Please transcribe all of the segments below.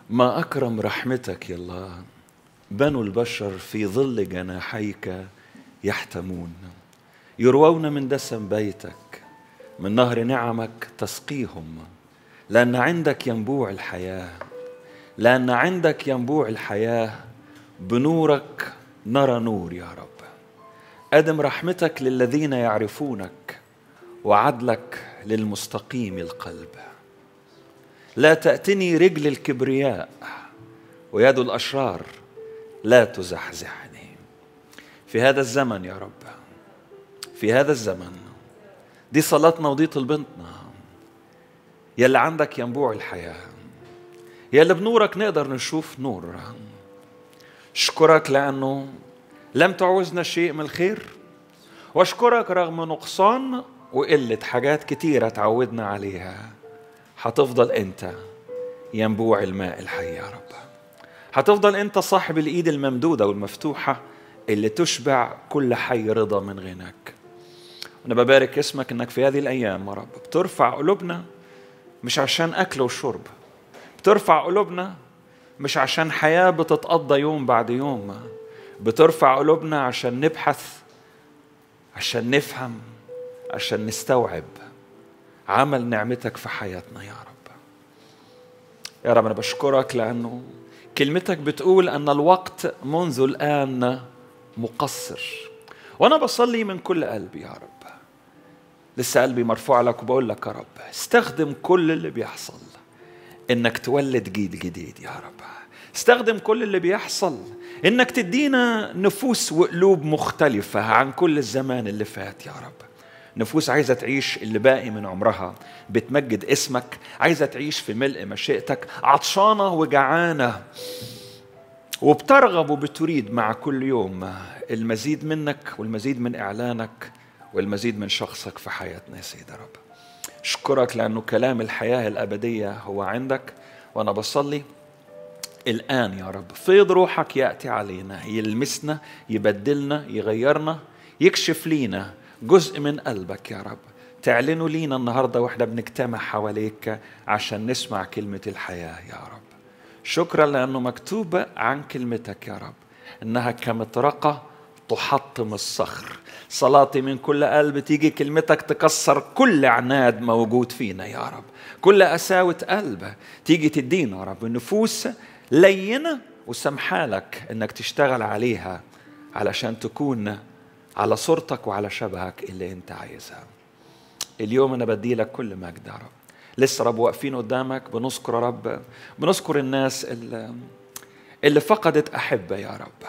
ما أكرم رحمتك يا الله بنو البشر في ظل جناحيك يحتمون يروون من دسم بيتك من نهر نعمك تسقيهم لأن عندك ينبوع الحياة لأن عندك ينبوع الحياة بنورك نرى نور يا رب أدم رحمتك للذين يعرفونك وعدلك للمستقيم القلب لا تأتني رجل الكبرياء ويد الأشرار لا تزحزحني في هذا الزمن يا رب في هذا الزمن دي صلاتنا ودي طلبتنا يا اللي عندك ينبوع الحياة يا اللي بنورك نقدر نشوف نور اشكرك لأنه لم تعوزنا شيء من الخير واشكرك رغم نقصان وقلة حاجات كتيرة تعودنا عليها هتفضل انت ينبوع الماء الحي يا رب هتفضل انت صاحب الايد الممدودة والمفتوحة اللي تشبع كل حي رضا من غناك انا ببارك اسمك انك في هذه الايام يا رب بترفع قلوبنا مش عشان اكل وشرب بترفع قلوبنا مش عشان حياة بتتقضى يوم بعد يوم بترفع قلوبنا عشان نبحث عشان نفهم عشان نستوعب عمل نعمتك في حياتنا يا رب يا رب أنا بشكرك لأنه كلمتك بتقول أن الوقت منذ الآن مقصر وأنا بصلي من كل قلبي يا رب لسه قلبي مرفوع لك وبقول لك يا رب استخدم كل اللي بيحصل انك تولد جيل جديد يا رب استخدم كل اللي بيحصل انك تدينا نفوس وقلوب مختلفة عن كل الزمان اللي فات يا رب نفوس عايزة تعيش اللي باقي من عمرها بتمجد اسمك عايزة تعيش في ملء مشيئتك عطشانة وجعانة وبترغب وبتريد مع كل يوم المزيد منك والمزيد من إعلانك والمزيد من شخصك في حياتنا يا سيدي رب أشكرك لأنه كلام الحياة الأبدية هو عندك وأنا بصلي الآن يا رب فيض روحك يأتي علينا يلمسنا يبدلنا يغيرنا يكشف لينا جزء من قلبك يا رب تعلنوا لينا النهارده واحنا بنجتمع حواليك عشان نسمع كلمة الحياة يا رب شكرا لأنه مكتوب عن كلمتك يا رب إنها كمطرقة تحطم الصخر صلاتي من كل قلب تيجي كلمتك تكسر كل عناد موجود فينا يا رب كل قساوة قلب تيجي تدينا يا رب نفوس لينة وسمحالك انك تشتغل عليها علشان تكون على صورتك وعلى شبهك اللي انت عايزها اليوم انا بدي لك كل مجد يا رب لسه رب واقفين قدامك بنذكر يا رب بنذكر الناس اللي, اللي فقدت احبه يا رب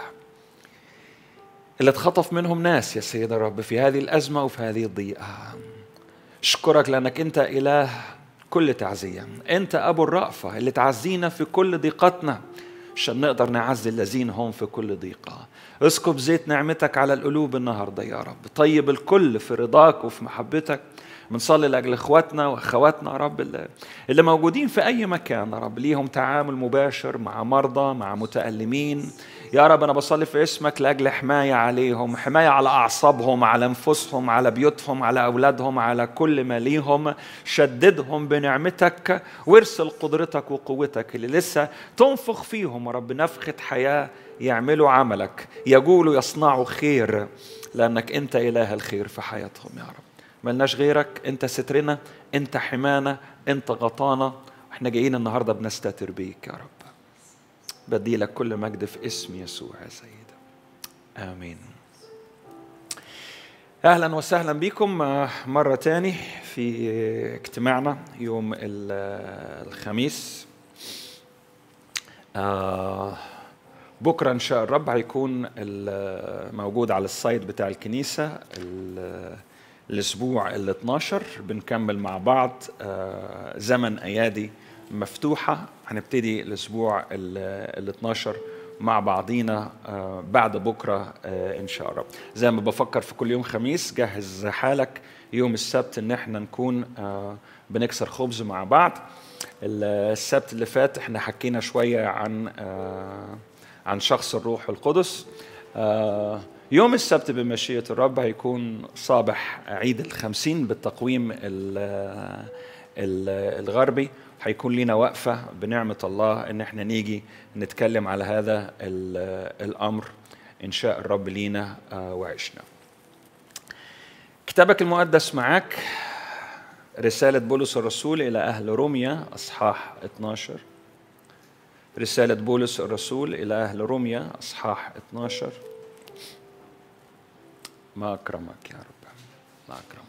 اللي اتخطف منهم ناس يا سيد الرب في هذه الأزمة وفي هذه الضيقة أشكرك لأنك أنت إله كل تعزية أنت أبو الرأفة اللي تعزينا في كل ضيقتنا عشان نقدر نعزي الذين هم في كل ضيقة اسكب زيت نعمتك على القلوب النهاردة يا رب طيب الكل في رضاك وفي محبتك بنصلي لاجل اخواتنا واخواتنا يا رب اللي, اللي موجودين في اي مكان يا رب ليهم تعامل مباشر مع مرضى مع متالمين يا رب انا بصلي في اسمك لاجل حمايه عليهم حمايه على اعصابهم على انفسهم على بيوتهم على اولادهم على كل ما ليهم شددهم بنعمتك وارسل قدرتك وقوتك اللي لسه تنفخ فيهم يا رب نفخه حياه يعملوا عملك يقولوا يصنعوا خير لانك انت اله الخير في حياتهم يا رب ملناش غيرك انت سترنا انت حمانا انت غطانا واحنا جايين النهارده بنستتر بيك يا رب بدي لك كل مجد في اسم يسوع يا سيدي امين اهلا وسهلا بكم مره تاني في اجتماعنا يوم الخميس بكره ان شاء الرب هيكون موجود على السايت بتاع الكنيسه الاسبوع ال 12 بنكمل مع بعض زمن ايادي مفتوحه هنبتدي الاسبوع ال 12 مع بعضينا بعد بكره ان شاء الله زي ما بفكر في كل يوم خميس جهز حالك يوم السبت ان احنا نكون بنكسر خبز مع بعض السبت اللي فات احنا حكينا شويه عن عن شخص الروح القدس يوم السبت بمشيئة الرب هيكون صابح عيد الخمسين بالتقويم الغربي هيكون لنا وقفة بنعمة الله إن احنا نيجي نتكلم على هذا الأمر إن شاء الرب لينا وعشنا كتابك المقدس معاك رسالة بولس الرسول إلى أهل روميا أصحاح 12 رسالة بولس الرسول إلى أهل روميا أصحاح 12 ما أكرمك يا رب ما أكرمك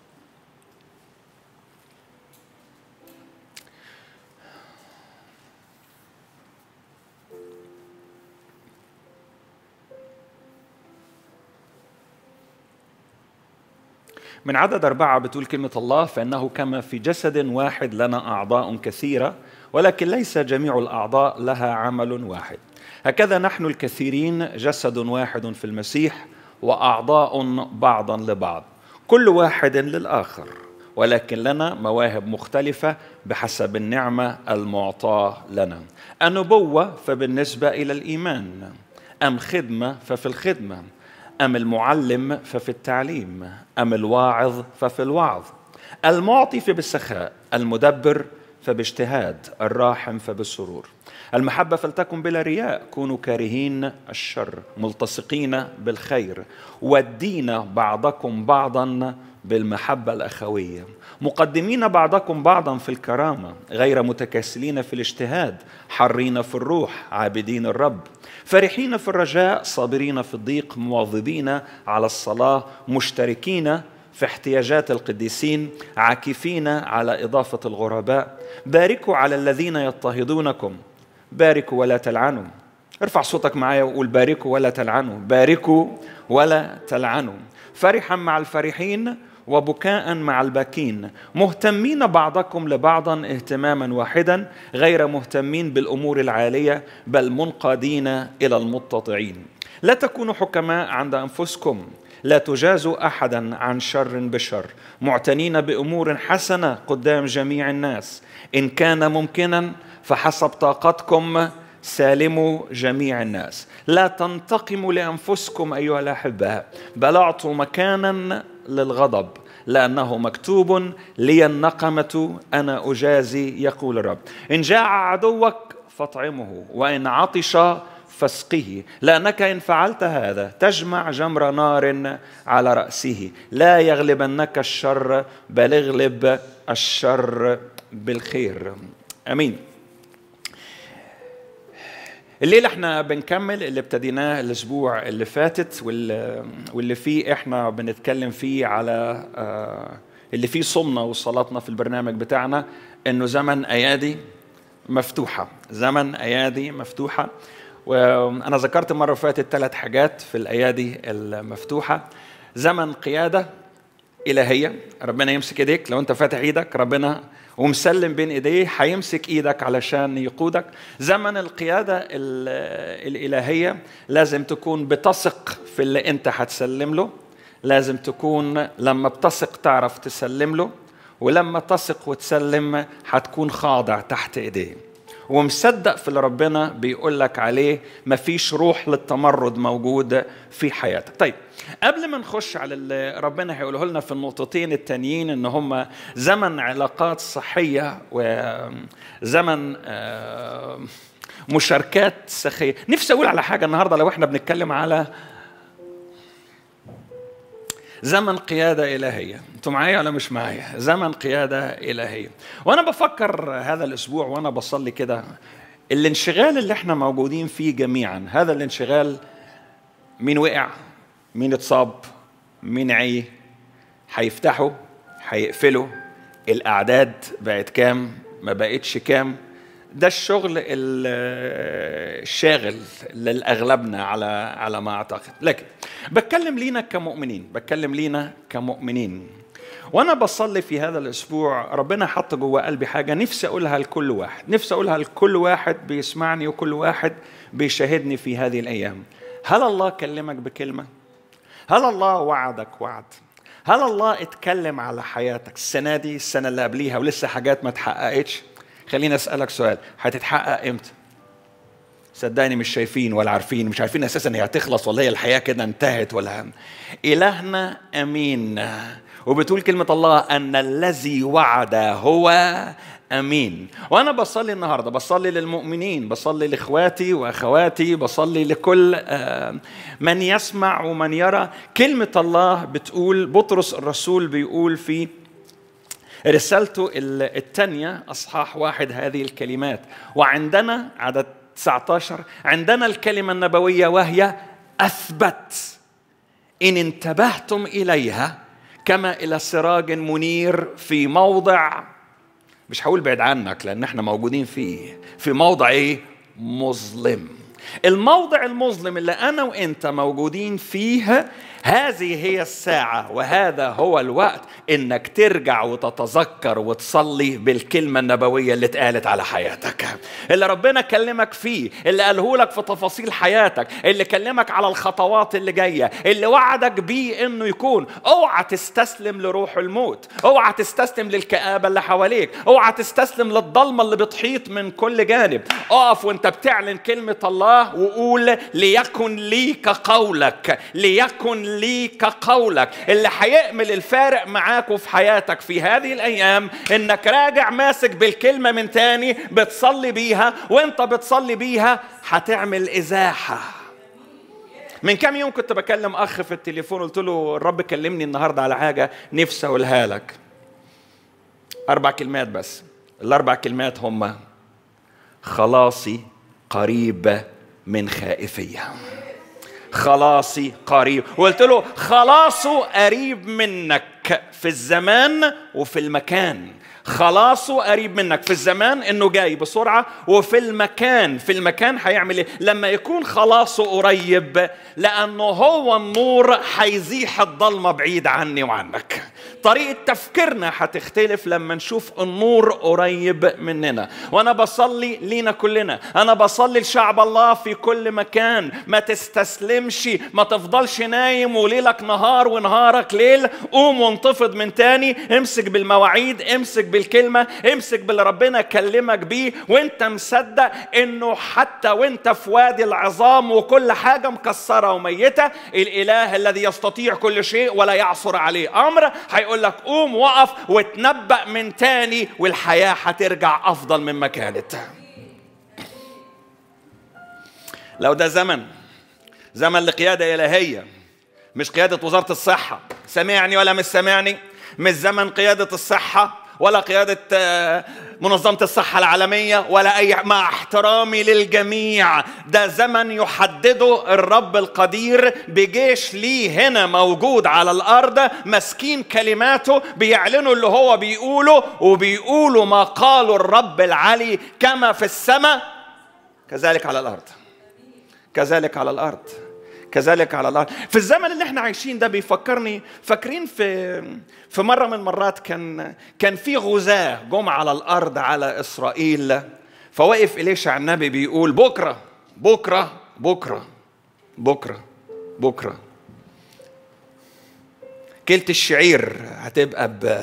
من عدد أربعة بتقول كلمة الله فإنه كما في جسد واحد لنا أعضاء كثيرة ولكن ليس جميع الأعضاء لها عمل واحد هكذا نحن الكثيرين جسد واحد في المسيح وأعضاء بعضا لبعض كل واحد للآخر ولكن لنا مواهب مختلفة بحسب النعمة المعطاة لنا النبوة فبالنسبة إلى الإيمان أم خدمة ففي الخدمة أم المعلم ففي التعليم أم الواعظ ففي الوعظ المعطي فبالسخاء المدبر فباجتهاد الراحم فبالسرور المحبة فلتكن بلا رياء كونوا كارهين الشر ملتصقين بالخير والدين بعضكم بعضا بالمحبة الأخوية مقدمين بعضكم بعضا في الكرامة غير متكاسلين في الاجتهاد حرين في الروح عابدين الرب فرحين في الرجاء صابرين في الضيق مواظبين على الصلاة مشتركين في احتياجات القديسين عاكفين على إضافة الغرباء باركوا على الذين يضطهدونكم باركوا ولا تلعنوا ارفع صوتك معايا وقول باركوا ولا تلعنوا باركوا ولا تلعنوا فرحا مع الفرحين وبكاء مع الباكين مهتمين بعضكم لبعضا اهتماما واحدا غير مهتمين بالامور العاليه بل منقادين الى المتطعين لا تكونوا حكماء عند انفسكم لا تجازوا احدا عن شر بشر معتنين بامور حسنه قدام جميع الناس ان كان ممكنا فحسب طاقتكم سالموا جميع الناس لا تنتقموا لانفسكم ايها الاحباء بل اعطوا مكانا للغضب لانه مكتوب لي النقمه انا اجازي يقول الرب ان جاع عدوك فاطعمه وان عطش فاسقه لانك ان فعلت هذا تجمع جمر نار على راسه لا يغلبنك الشر بل اغلب الشر بالخير امين الليلة احنا بنكمل اللي ابتديناه الأسبوع اللي فاتت واللي فيه احنا بنتكلم فيه على اللي فيه صمنا وصلاتنا في البرنامج بتاعنا إنه زمن أيادي مفتوحة زمن أيادي مفتوحة وأنا ذكرت مرة فاتت ثلاث حاجات في الأيادي المفتوحة زمن قيادة إلهية ربنا يمسك إيديك لو أنت فاتح إيدك ربنا ومسلم بين ايديه هيمسك ايدك علشان يقودك زمن القياده الالهيه لازم تكون بتثق في اللي انت هتسلم له لازم تكون لما بتثق تعرف تسلم له ولما تثق وتسلم هتكون خاضع تحت ايديه ومصدق في اللي ربنا بيقول لك عليه مفيش روح للتمرد موجود في حياتك طيب قبل ما نخش على اللي ربنا هيقوله لنا في النقطتين التانيين ان هم زمن علاقات صحيه وزمن مشاركات سخيه نفسي اقول على حاجه النهارده لو احنا بنتكلم على زمن قيادة إلهية أنتوا معايا ولا مش معايا زمن قيادة إلهية وأنا بفكر هذا الأسبوع وأنا بصلي كده الانشغال اللي احنا موجودين فيه جميعا هذا الانشغال مين وقع مين اتصاب مين عي هيفتحوا هيقفلوا الأعداد بقت كام ما بقتش كام ده الشغل الشاغل لأغلبنا على على ما أعتقد لكن بتكلم لينا كمؤمنين بتكلم لينا كمؤمنين وانا بصلي في هذا الاسبوع ربنا حط جوه قلبي حاجه نفسي اقولها لكل واحد نفسي اقولها لكل واحد بيسمعني وكل واحد بيشاهدني في هذه الايام هل الله كلمك بكلمه هل الله وعدك وعد هل الله اتكلم على حياتك السنه دي السنه اللي قبليها ولسه حاجات ما اتحققتش خليني اسالك سؤال هتتحقق امتى صدقني مش شايفين ولا عارفين مش عارفين اساسا هي هتخلص ولا هي الحياه كده انتهت ولا الهنا امين وبتقول كلمه الله ان الذي وعد هو امين وانا بصلي النهارده بصلي للمؤمنين بصلي لاخواتي واخواتي بصلي لكل من يسمع ومن يرى كلمه الله بتقول بطرس الرسول بيقول في رسالته الثانية أصحاح واحد هذه الكلمات وعندنا عدد 19 عندنا الكلمة النبوية وهي أثبت إن انتبهتم إليها كما إلى سراج منير في موضع مش هقول بعيد عنك لأن احنا موجودين فيه في موضع إيه؟ مظلم الموضع المظلم اللي أنا وأنت موجودين فيه هذه هي الساعة وهذا هو الوقت إنك ترجع وتتذكر وتصلي بالكلمة النبوية اللي اتقالت على حياتك اللي ربنا كلمك فيه اللي قاله لك في تفاصيل حياتك اللي كلمك على الخطوات اللي جاية اللي وعدك بيه إنه يكون اوعى تستسلم لروح الموت اوعى تستسلم للكآبة اللي حواليك اوعى تستسلم للضلمة اللي بتحيط من كل جانب اقف وانت بتعلن كلمة الله وقول ليكن لي كقولك ليكن لي كقولك اللي هيعمل الفارق معاك وفي حياتك في هذه الايام انك راجع ماسك بالكلمه من تاني بتصلي بيها وانت بتصلي بيها هتعمل ازاحه من كام يوم كنت بكلم اخ في التليفون قلت له الرب كلمني النهارده على حاجه نفسي اقولها لك اربع كلمات بس الاربع كلمات هما خلاصي قريب من خائفيه خلاصي قريب وقلت له خلاصه قريب منك في الزمان وفي المكان خلاصه قريب منك في الزمان انه جاي بسرعه وفي المكان في المكان هيعمل ايه لما يكون خلاصه قريب لانه هو النور هيزيح الضلمه بعيد عني وعنك طريقه تفكيرنا هتختلف لما نشوف النور قريب مننا وانا بصلي لينا كلنا انا بصلي لشعب الله في كل مكان ما تستسلمش ما تفضلش نايم وليلك نهار ونهارك ليل قوم وانتفض من تاني امسك بالمواعيد امسك بالكلمة امسك باللي ربنا كلمك بيه وانت مصدق انه حتى وانت في وادي العظام وكل حاجة مكسرة وميتة الاله الذي يستطيع كل شيء ولا يعصر عليه امر هيقول لك قوم وقف وتنبأ من تاني والحياة هترجع افضل مما كانت لو ده زمن زمن لقيادة إلهية مش قيادة وزارة الصحة سمعني ولا مش سمعني مش زمن قيادة الصحة ولا قيادة منظمة الصحة العالمية ولا أي مع احترامي للجميع ده زمن يحدده الرب القدير بجيش ليه هنا موجود على الأرض مسكين كلماته بيعلنوا اللي هو بيقوله وبيقولوا ما قالوا الرب العلي كما في السماء كذلك على الأرض كذلك على الأرض كذلك على الارض في الزمن اللي احنا عايشين ده بيفكرني فاكرين في في مره من المرات كان كان في غزاه جم على الارض على اسرائيل فوقف اليشع النبي بيقول بكره بكره بكره بكره بكره كلت الشعير هتبقى ب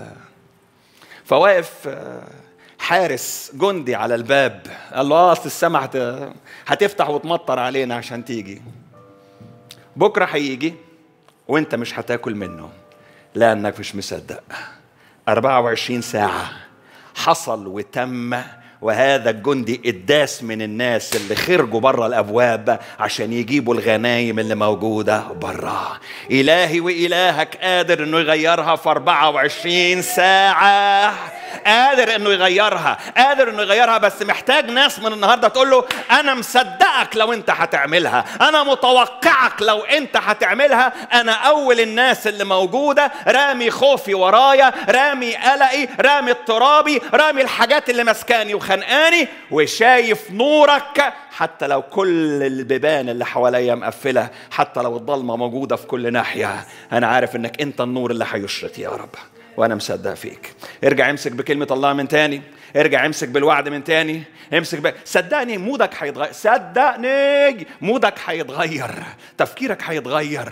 فواقف حارس جندي على الباب قال له اه اصل السما هتفتح وتمطر علينا عشان تيجي بكره هيجي وانت مش هتاكل منه لانك مش مصدق 24 ساعه حصل وتم وهذا الجندي اتداس من الناس اللي خرجوا بره الابواب عشان يجيبوا الغنايم اللي موجوده بره الهي والهك قادر انه يغيرها في 24 ساعه قادر انه يغيرها قادر انه يغيرها بس محتاج ناس من النهارده تقول له انا مصدقك لو انت هتعملها انا متوقعك لو انت هتعملها انا اول الناس اللي موجوده رامي خوفي ورايا رامي قلقي رامي اضطرابي رامي الحاجات اللي مسكاني وخنقاني وشايف نورك حتى لو كل البيبان اللي حواليا مقفله حتى لو الضلمه موجوده في كل ناحيه انا عارف انك انت النور اللي هيشرق يا رب وانا مصدق فيك ارجع امسك بكلمه الله من تاني ارجع امسك بالوعد من تاني امسك ب... صدقني مودك هيتغير صدقني مودك هيتغير تفكيرك هيتغير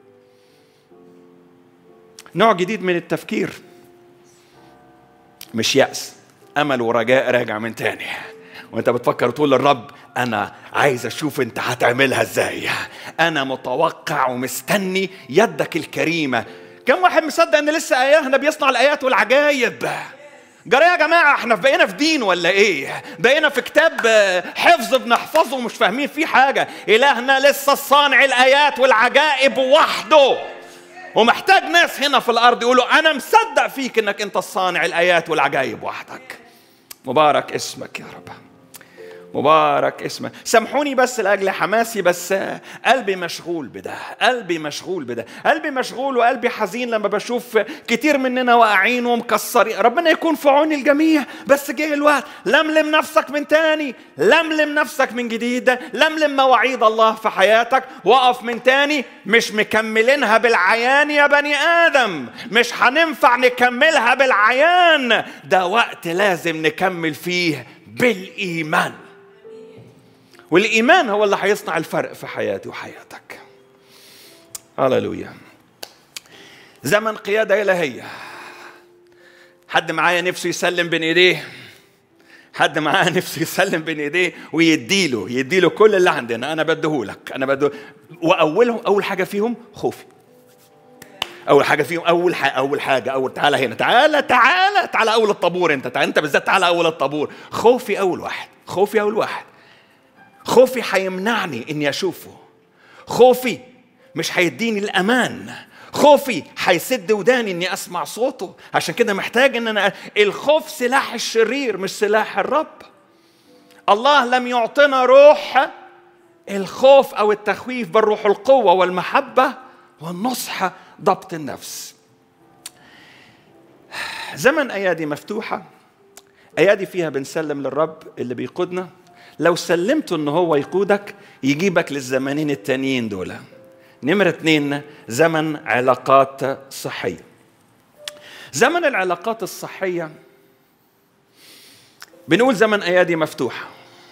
نوع جديد من التفكير مش يأس امل ورجاء راجع من تاني وانت بتفكر تقول للرب انا عايز اشوف انت هتعملها ازاي انا متوقع ومستني يدك الكريمه كم واحد مصدق ان لسه الهنا بيصنع الايات والعجائب جرى يا جماعة احنا بقينا في دين ولا ايه؟ بقينا في كتاب حفظ بنحفظه ومش فاهمين فيه حاجة، إلهنا لسه صانع الآيات والعجائب وحده. ومحتاج ناس هنا في الأرض يقولوا أنا مصدق فيك إنك أنت الصانع الآيات والعجائب وحدك. مبارك اسمك يا رب. مبارك اسمه سامحوني بس لاجل حماسي بس قلبي مشغول بده قلبي مشغول بده قلبي مشغول وقلبي حزين لما بشوف كتير مننا واقعين ومكسرين ربنا يكون في عون الجميع بس جه الوقت لملم نفسك من تاني لملم نفسك من جديد لملم مواعيد الله في حياتك وقف من تاني مش مكملينها بالعيان يا بني ادم مش هننفع نكملها بالعيان ده وقت لازم نكمل فيه بالايمان والايمان هو اللي هيصنع الفرق في حياتي وحياتك هللويا زمن قياده الهيه حد معايا نفسه يسلم بين ايديه حد معاه نفسه يسلم بين ايديه ويديله يديله كل اللي عندنا انا بديهولك انا بديه واولهم اول حاجه فيهم خوفي اول حاجه فيهم اول حاجه اول حاجه اول تعالى هنا تعالى تعالى تعالى اول الطابور انت تعالى انت بالذات تعالى اول الطابور خوفي اول واحد خوفي اول واحد خوفي هيمنعني اني اشوفه خوفي مش هيديني الامان خوفي هيسد وداني اني اسمع صوته عشان كده محتاج ان انا الخوف سلاح الشرير مش سلاح الرب الله لم يعطنا روح الخوف او التخويف بل روح القوه والمحبه والنصح ضبط النفس زمن ايادي مفتوحه ايادي فيها بنسلم للرب اللي بيقودنا لو سلمته ان هو يقودك يجيبك للزمانين التانيين دول نمرة اتنين زمن علاقات صحية زمن العلاقات الصحية بنقول زمن أيادي مفتوحة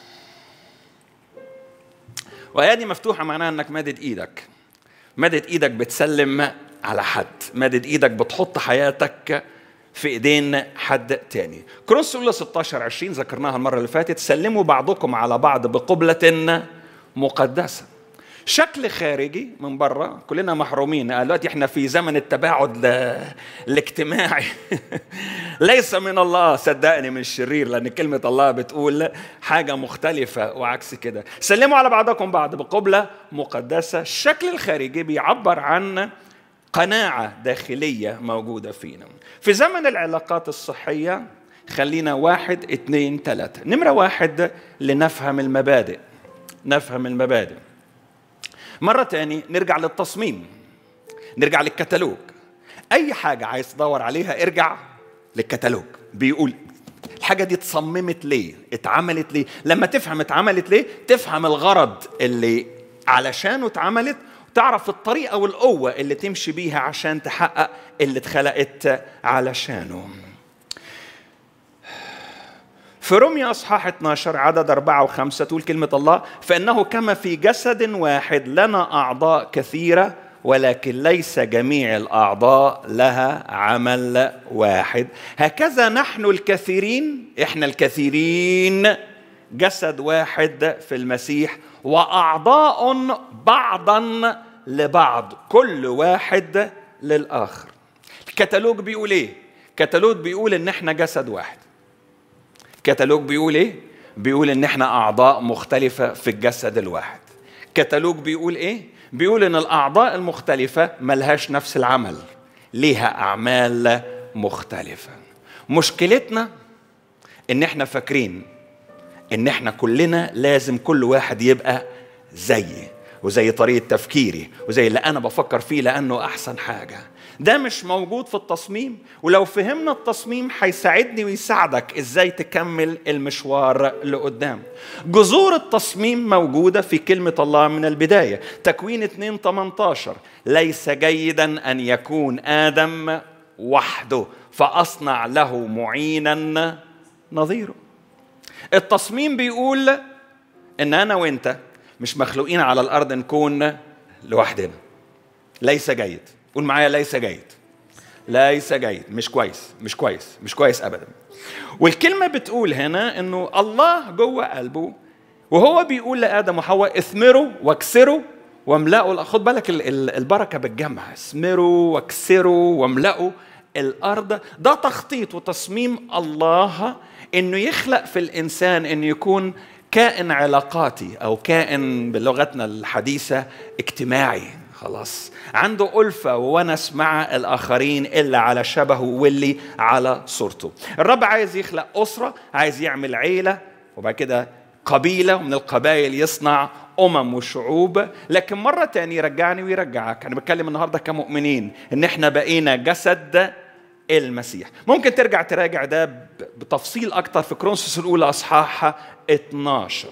وأيادي مفتوحة معناها أنك مادد إيدك مادد إيدك بتسلم على حد مادد إيدك بتحط حياتك في ايدين حد تاني كروس اولى 16 20 ذكرناها المره اللي فاتت سلموا بعضكم على بعض بقبله مقدسه شكل خارجي من بره كلنا محرومين دلوقتي احنا في زمن التباعد الاجتماعي ليس من الله صدقني من الشرير لان كلمه الله بتقول حاجه مختلفه وعكس كده سلموا على بعضكم بعض بقبله مقدسه الشكل الخارجي بيعبر عن قناعة داخلية موجودة فينا في زمن العلاقات الصحية خلينا واحد اثنين ثلاثة نمرة واحد لنفهم المبادئ نفهم المبادئ مرة تاني نرجع للتصميم نرجع للكتالوج أي حاجة عايز تدور عليها ارجع للكتالوج بيقول الحاجة دي اتصممت ليه؟ اتعملت ليه؟ لما تفهم اتعملت ليه؟ تفهم الغرض اللي علشانه اتعملت تعرف الطريقة والقوة اللي تمشي بيها عشان تحقق اللي اتخلقت علشانه في رمية أصحاح 12 عدد أربعة وخمسة تقول كلمة الله فإنه كما في جسد واحد لنا أعضاء كثيرة ولكن ليس جميع الأعضاء لها عمل واحد هكذا نحن الكثيرين إحنا الكثيرين جسد واحد في المسيح واعضاء بعضا لبعض كل واحد للاخر الكتالوج بيقول ايه الكتالوج بيقول ان احنا جسد واحد الكتالوج بيقول ايه بيقول ان احنا اعضاء مختلفه في الجسد الواحد الكتالوج بيقول ايه بيقول ان الاعضاء المختلفه ملهاش نفس العمل ليها اعمال مختلفه مشكلتنا ان احنا فاكرين ان احنا كلنا لازم كل واحد يبقى زيي وزي طريقه تفكيري وزي اللي انا بفكر فيه لانه احسن حاجه ده مش موجود في التصميم ولو فهمنا التصميم هيساعدني ويساعدك ازاي تكمل المشوار لقدام جذور التصميم موجودة في كلمة الله من البداية تكوين 2 18 ليس جيدا أن يكون آدم وحده فأصنع له معينا نظيره التصميم بيقول ان انا وانت مش مخلوقين على الارض نكون لوحدنا ليس جيد قول معايا ليس جيد ليس جيد مش كويس مش كويس مش كويس ابدا والكلمه بتقول هنا انه الله جوه قلبه وهو بيقول لادم وحواء اثمروا واكسروا واملأوا خد بالك البركه بالجمع اثمروا واكسروا واملأوا الارض ده تخطيط وتصميم الله انه يخلق في الانسان انه يكون كائن علاقاتي او كائن بلغتنا الحديثه اجتماعي خلاص عنده ألفة وونس مع الآخرين اللي على شبهه واللي على صورته الرب عايز يخلق أسرة عايز يعمل عيلة وبعد كده قبيلة ومن القبائل يصنع أمم وشعوب لكن مرة تانية يرجعني ويرجعك أنا بتكلم النهاردة كمؤمنين إن إحنا بقينا جسد المسيح ممكن ترجع تراجع ده بتفصيل أكتر في كرونسوس الأولى أصحاح 12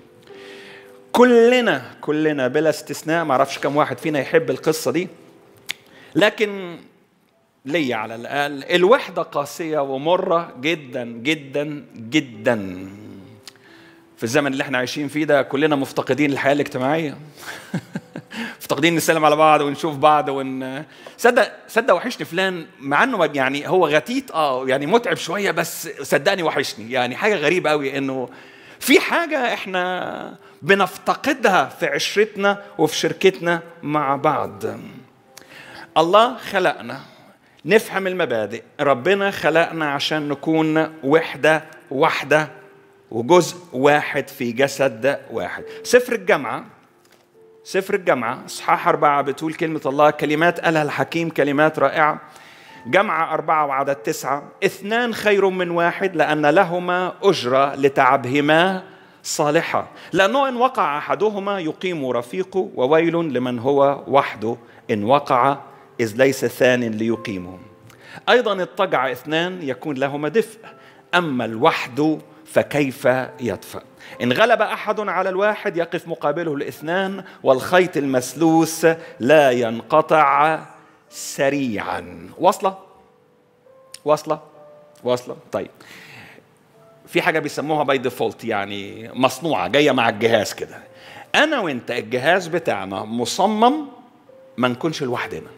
كلنا كلنا بلا استثناء ما اعرفش كم واحد فينا يحب القصه دي لكن لي على الاقل الوحده قاسيه ومره جدا جدا جدا في الزمن اللي احنا عايشين فيه ده كلنا مفتقدين الحياه الاجتماعيه مفتقدين نسلم على بعض ونشوف بعض ون صدق صدق وحشني فلان مع انه يعني هو غتيت اه يعني متعب شويه بس صدقني وحشني يعني حاجه غريبه قوي انه في حاجه احنا بنفتقدها في عشرتنا وفي شركتنا مع بعض الله خلقنا نفهم المبادئ ربنا خلقنا عشان نكون وحدة واحدة وجزء واحد في جسد واحد سفر الجامعة سفر الجامعة اصحاح أربعة بتقول كلمة الله كلمات قالها الحكيم كلمات رائعة جمع أربعة وعدد تسعة اثنان خير من واحد لأن لهما أجرة لتعبهما صالحة لأنه إن وقع أحدهما يقيم رفيقه وويل لمن هو وحده إن وقع إذ ليس ثان ليقيمه أيضا اضطجع اثنان يكون لهما دفء أما الوحد فكيف يدفأ إن غلب أحد على الواحد يقف مقابله الاثنان والخيط المسلوس لا ينقطع سريعا واصلة واصلة واصلة طيب في حاجه بيسموها باي ديفولت يعني مصنوعه جايه مع الجهاز كده انا وانت الجهاز بتاعنا مصمم ما نكونش لوحدنا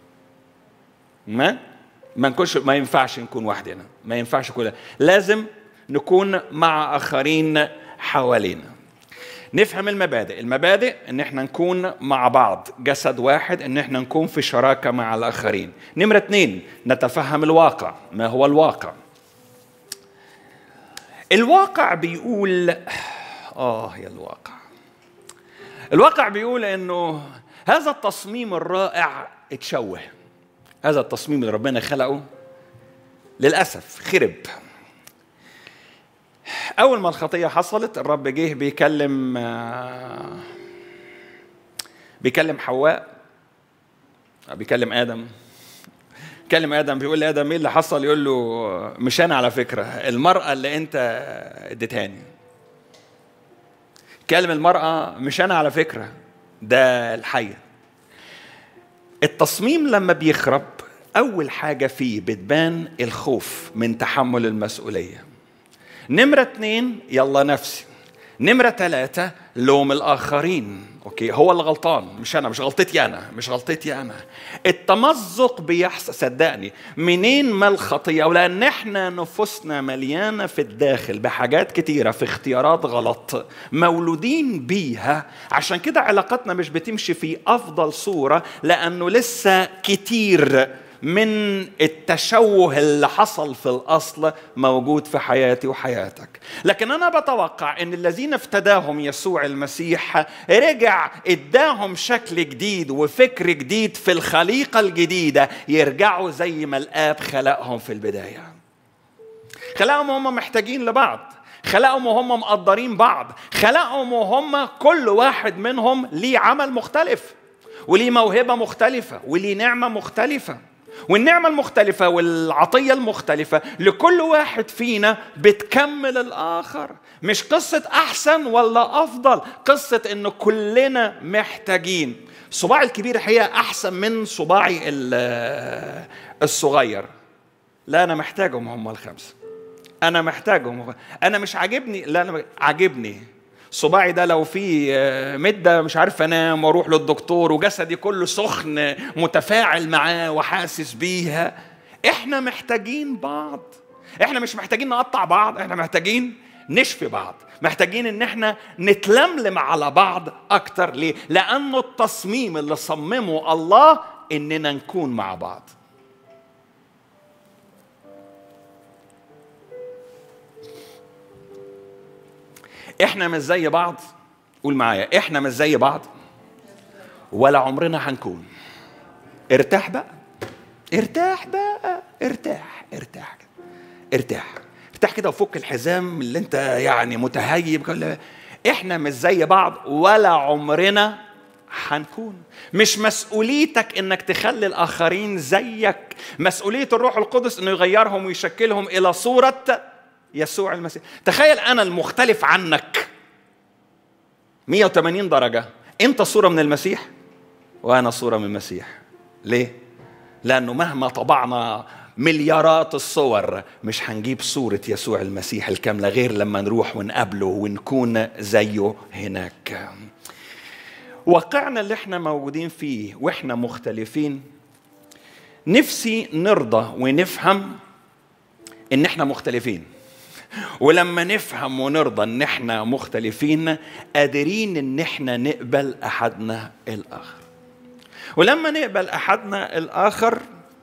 ما ما نكونش ما ينفعش نكون وحدنا ما ينفعش كلنا لازم نكون مع اخرين حوالينا نفهم المبادئ المبادئ ان احنا نكون مع بعض جسد واحد ان احنا نكون في شراكه مع الاخرين نمره اثنين نتفهم الواقع ما هو الواقع الواقع بيقول اه يا الواقع الواقع بيقول انه هذا التصميم الرائع اتشوه هذا التصميم اللي ربنا خلقه للاسف خرب اول ما الخطيه حصلت الرب جه بيكلم بيكلم حواء بيكلم ادم كلم ادم بيقول لادم ايه اللي حصل يقول له مش انا على فكره المراه اللي انت اديتهاني كلم المراه مش انا على فكره ده الحيه التصميم لما بيخرب اول حاجه فيه بتبان الخوف من تحمل المسؤوليه نمره اتنين يلا نفسي نمرة ثلاثة لوم الآخرين أوكي هو اللي غلطان مش أنا مش غلطتي أنا مش غلطتي أنا التمزق بيحصل صدقني منين ما الخطية ولأن إحنا نفوسنا مليانة في الداخل بحاجات كتيرة في اختيارات غلط مولودين بيها عشان كده علاقتنا مش بتمشي في أفضل صورة لأنه لسه كتير من التشوه اللي حصل في الاصل موجود في حياتي وحياتك لكن انا بتوقع ان الذين افتداهم يسوع المسيح رجع اداهم شكل جديد وفكر جديد في الخليقه الجديده يرجعوا زي ما الاب خلقهم في البدايه خلقهم وهم محتاجين لبعض خلقهم وهم مقدرين بعض خلقهم وهم كل واحد منهم ليه عمل مختلف وليه موهبه مختلفه وليه نعمه مختلفه والنعمة المختلفة والعطية المختلفة لكل واحد فينا بتكمل الآخر مش قصة أحسن ولا أفضل قصة إنه كلنا محتاجين صباعي الكبير هي أحسن من صباعي الصغير لا أنا محتاجهم هم الخمسة أنا محتاجهم أنا مش عاجبني لا أنا عاجبني صباعي ده لو في مده مش عارف انام واروح للدكتور وجسدي كله سخن متفاعل معاه وحاسس بيها احنا محتاجين بعض احنا مش محتاجين نقطع بعض احنا محتاجين نشفي بعض محتاجين ان احنا نتلملم على بعض اكتر ليه لانه التصميم اللي صممه الله اننا نكون مع بعض احنا مش زي بعض قول معايا احنا مش زي بعض ولا عمرنا هنكون ارتاح بقى ارتاح بقى ارتاح ارتاح ارتاح ارتاح كده وفك الحزام اللي انت يعني متهيب كل احنا مش زي بعض ولا عمرنا هنكون مش مسؤوليتك انك تخلي الاخرين زيك مسؤوليه الروح القدس انه يغيرهم ويشكلهم الى صوره يسوع المسيح تخيل انا المختلف عنك 180 درجه انت صوره من المسيح وانا صوره من المسيح ليه لانه مهما طبعنا مليارات الصور مش هنجيب صورة يسوع المسيح الكاملة غير لما نروح ونقابله ونكون زيه هناك واقعنا اللي احنا موجودين فيه واحنا مختلفين نفسي نرضى ونفهم ان احنا مختلفين ولما نفهم ونرضى ان احنا مختلفين قادرين ان احنا نقبل احدنا الاخر ولما نقبل احدنا الاخر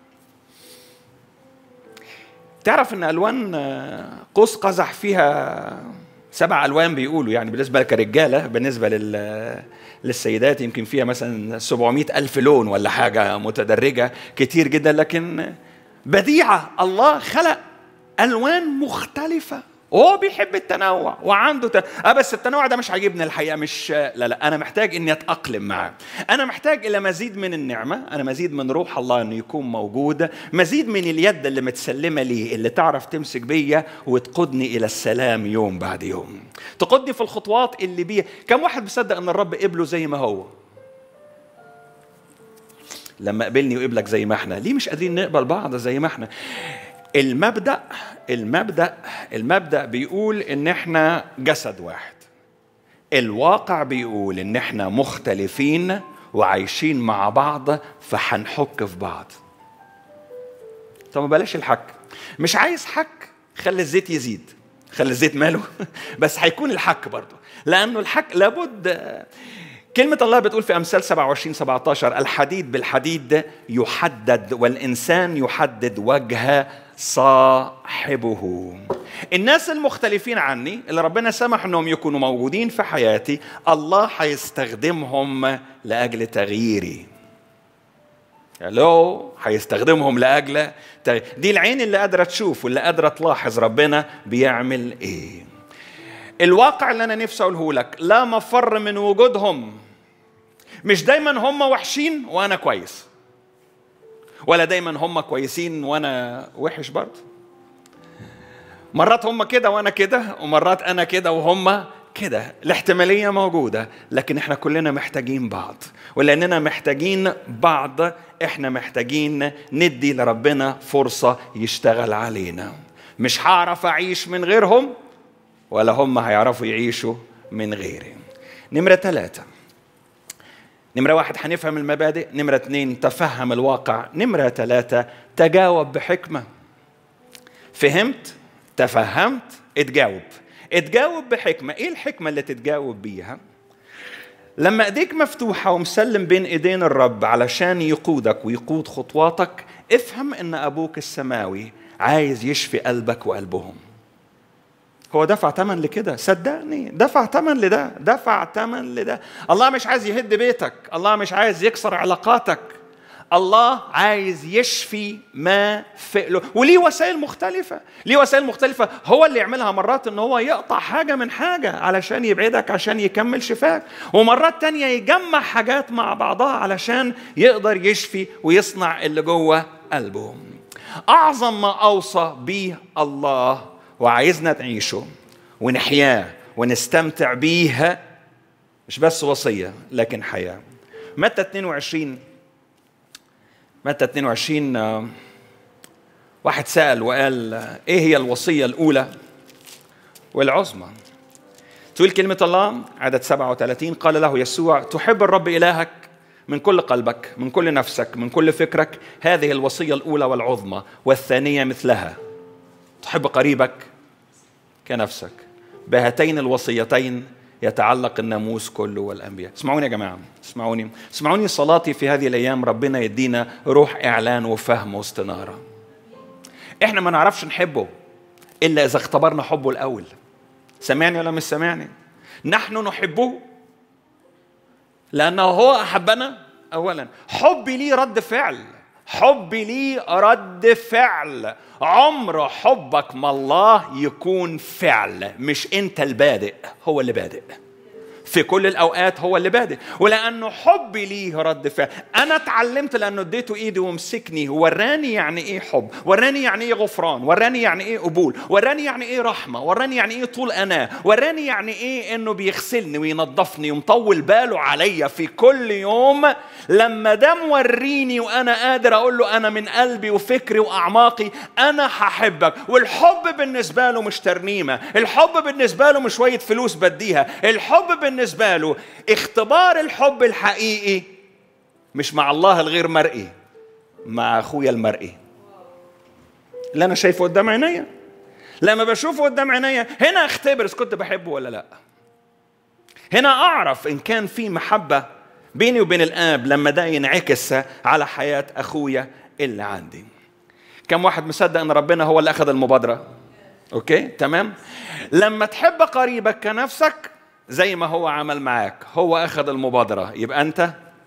تعرف ان الوان قوس قزح فيها سبع الوان بيقولوا يعني بالنسبه لك كرجاله بالنسبه لل للسيدات يمكن فيها مثلا 700 ألف لون ولا حاجة متدرجة كتير جدا لكن بديعة الله خلق ألوان مختلفة وهو بيحب التنوع وعنده ت... اه بس التنوع ده مش عاجبني الحقيقه مش لا لا انا محتاج اني اتاقلم معاه انا محتاج الى مزيد من النعمه انا مزيد من روح الله انه يكون موجود مزيد من اليد اللي متسلمه لي اللي تعرف تمسك بيا وتقودني الى السلام يوم بعد يوم تقودني في الخطوات اللي بيها كم واحد بيصدق ان الرب قبله زي ما هو لما قبلني وقبلك زي ما احنا ليه مش قادرين نقبل بعض زي ما احنا المبدا المبدا المبدا بيقول ان احنا جسد واحد الواقع بيقول ان احنا مختلفين وعايشين مع بعض فهنحك في بعض طب بلاش الحك مش عايز حك خلي الزيت يزيد خلي الزيت ماله بس هيكون الحك برضه لانه الحك لابد كلمة الله بتقول في أمثال 27 17 الحديد بالحديد يحدد والإنسان يحدد وجه صاحبه الناس المختلفين عني اللي ربنا سمح انهم يكونوا موجودين في حياتي الله هيستخدمهم لاجل تغييري لو هيستخدمهم لاجل تغيير. دي العين اللي قادره تشوف واللي قادره تلاحظ ربنا بيعمل ايه الواقع اللي انا نفسي اقوله لك لا مفر من وجودهم مش دايما هم وحشين وانا كويس ولا دايما هم كويسين وانا وحش برضه مرات هم كده وانا كده ومرات انا كده وهم كده الاحتماليه موجوده لكن احنا كلنا محتاجين بعض ولاننا محتاجين بعض احنا محتاجين ندي لربنا فرصه يشتغل علينا مش هعرف اعيش من غيرهم ولا هم هيعرفوا يعيشوا من غيري نمره ثلاثه نمرة واحد هنفهم المبادئ نمرة اثنين تفهم الواقع نمرة ثلاثة تجاوب بحكمة فهمت تفهمت اتجاوب اتجاوب بحكمة ايه الحكمة اللي تتجاوب بيها لما ايديك مفتوحة ومسلم بين ايدين الرب علشان يقودك ويقود خطواتك افهم ان ابوك السماوي عايز يشفي قلبك وقلبهم هو دفع ثمن لكده صدقني دفع ثمن لده دفع ثمن لده الله مش عايز يهد بيتك الله مش عايز يكسر علاقاتك الله عايز يشفي ما في له وليه وسائل مختلفة ليه وسائل مختلفة هو اللي يعملها مرات ان هو يقطع حاجة من حاجة علشان يبعدك عشان يكمل شفاك ومرات تانية يجمع حاجات مع بعضها علشان يقدر يشفي ويصنع اللي جوه قلبه أعظم ما أوصى به الله وعايزنا نعيشه ونحياه ونستمتع بيها مش بس وصية لكن حياة متى 22 متى 22 واحد سأل وقال ايه هي الوصية الأولى والعظمى تقول كلمة الله عدد 37 قال له يسوع تحب الرب إلهك من كل قلبك من كل نفسك من كل فكرك هذه الوصية الأولى والعظمى والثانية مثلها تحب قريبك كنفسك بهاتين الوصيتين يتعلق الناموس كله والانبياء اسمعوني يا جماعه اسمعوني اسمعوني صلاتي في هذه الايام ربنا يدينا روح اعلان وفهم واستناره احنا ما نعرفش نحبه الا اذا اختبرنا حبه الاول سمعني ولا مش سامعني نحن نحبه لانه هو احبنا اولا حبي ليه رد فعل حبي ليه رد فعل عمر حبك ما الله يكون فعل مش انت البادئ هو اللي بادئ في كل الاوقات هو اللي بادئ ولانه حبي ليه رد فعل انا اتعلمت لانه اديته ايدي ومسكني وراني يعني ايه حب وراني يعني ايه غفران وراني يعني ايه قبول وراني يعني ايه رحمه وراني يعني ايه طول انا وراني يعني ايه انه بيغسلني وينظفني ومطول باله عليا في كل يوم لما ده موريني وانا قادر اقول له انا من قلبي وفكري واعماقي انا هحبك والحب بالنسبه له مش ترنيمه الحب بالنسبه له مش شويه فلوس بديها الحب بالنسبه بالنسبة له اختبار الحب الحقيقي مش مع الله الغير مرئي مع أخويا المرئي اللي أنا شايفه قدام عينيا لما بشوفه قدام عينيا هنا اختبر إذا كنت بحبه ولا لا هنا أعرف إن كان في محبة بيني وبين الآب لما ده ينعكس على حياة أخويا اللي عندي كم واحد مصدق ان ربنا هو اللي اخذ المبادره اوكي تمام لما تحب قريبك كنفسك زي ما هو عمل معاك هو اخذ المبادره يبقى انت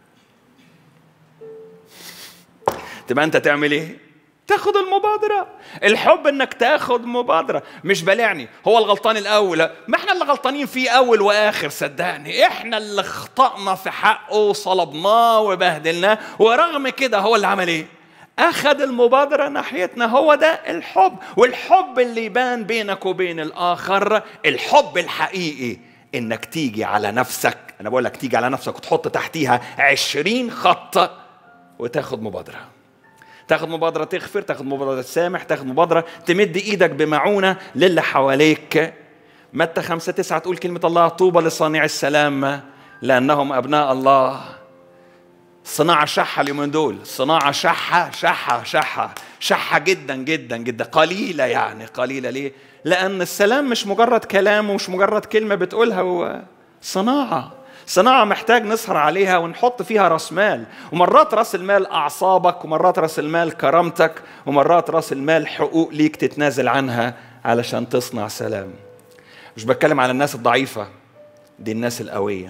تبقى انت تعمل ايه تاخد المبادرة الحب انك تاخد مبادرة مش بلعني هو الغلطان الاول ما احنا اللي غلطانين فيه اول واخر صدقني احنا اللي اخطأنا في حقه وصلبناه وبهدلناه ورغم كده هو اللي عمل ايه اخذ المبادرة ناحيتنا هو ده الحب والحب اللي يبان بينك وبين الاخر الحب الحقيقي انك تيجي على نفسك انا بقول لك تيجي على نفسك وتحط تحتيها عشرين خط وتاخد مبادره تاخد مبادرة تغفر تاخد مبادرة تسامح تاخد مبادرة تمد ايدك بمعونة للي حواليك متى خمسة تسعة تقول كلمة الله طوبى لصانع السلام لأنهم أبناء الله صناعة شحة اليومين دول صناعة شحة شحة شحة شحة جدا جدا جدا قليلة يعني قليلة ليه؟ لأن السلام مش مجرد كلام ومش مجرد كلمة بتقولها هو صناعة صناعة محتاج نسهر عليها ونحط فيها راس مال ومرات راس المال أعصابك ومرات راس المال كرامتك ومرات راس المال حقوق ليك تتنازل عنها علشان تصنع سلام مش بتكلم على الناس الضعيفة دي الناس القوية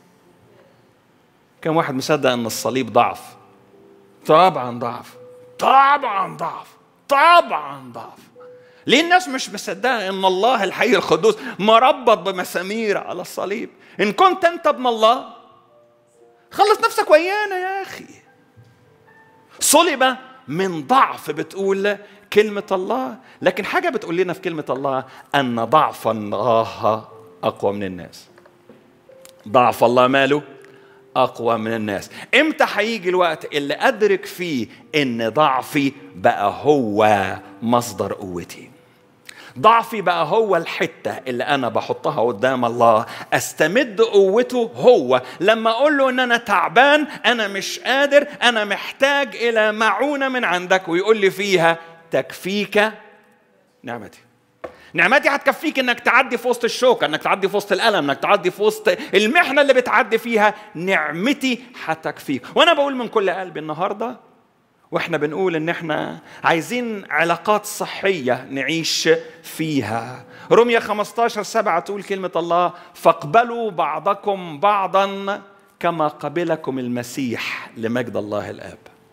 كم واحد مصدق ان الصليب ضعف طبعا ضعف طبعا ضعف طبعا ضعف ليه الناس مش مصدقه ان الله الحي القدوس مربط بمسامير على الصليب ان كنت انت ابن الله خلص نفسك ويانا يا اخي صلب من ضعف بتقول كلمة الله لكن حاجة بتقول لنا في كلمة الله أن ضعف الله أقوى من الناس ضعف الله ماله أقوى من الناس إمتى هيجي الوقت اللي أدرك فيه إن ضعفي بقى هو مصدر قوتي ضعفي بقى هو الحتة اللي أنا بحطها قدام الله أستمد قوته هو لما أقول له إن أنا تعبان أنا مش قادر أنا محتاج إلى معونة من عندك ويقول لي فيها تكفيك نعمتي نعمتي هتكفيك انك تعدي في وسط الشوكه انك تعدي في وسط الالم انك تعدي في وسط المحنه اللي بتعدي فيها نعمتي هتكفيك وانا بقول من كل قلبي النهارده واحنا بنقول ان احنا عايزين علاقات صحيه نعيش فيها رمية 15 7 تقول كلمة الله فاقبلوا بعضكم بعضا كما قبلكم المسيح لمجد الله الآب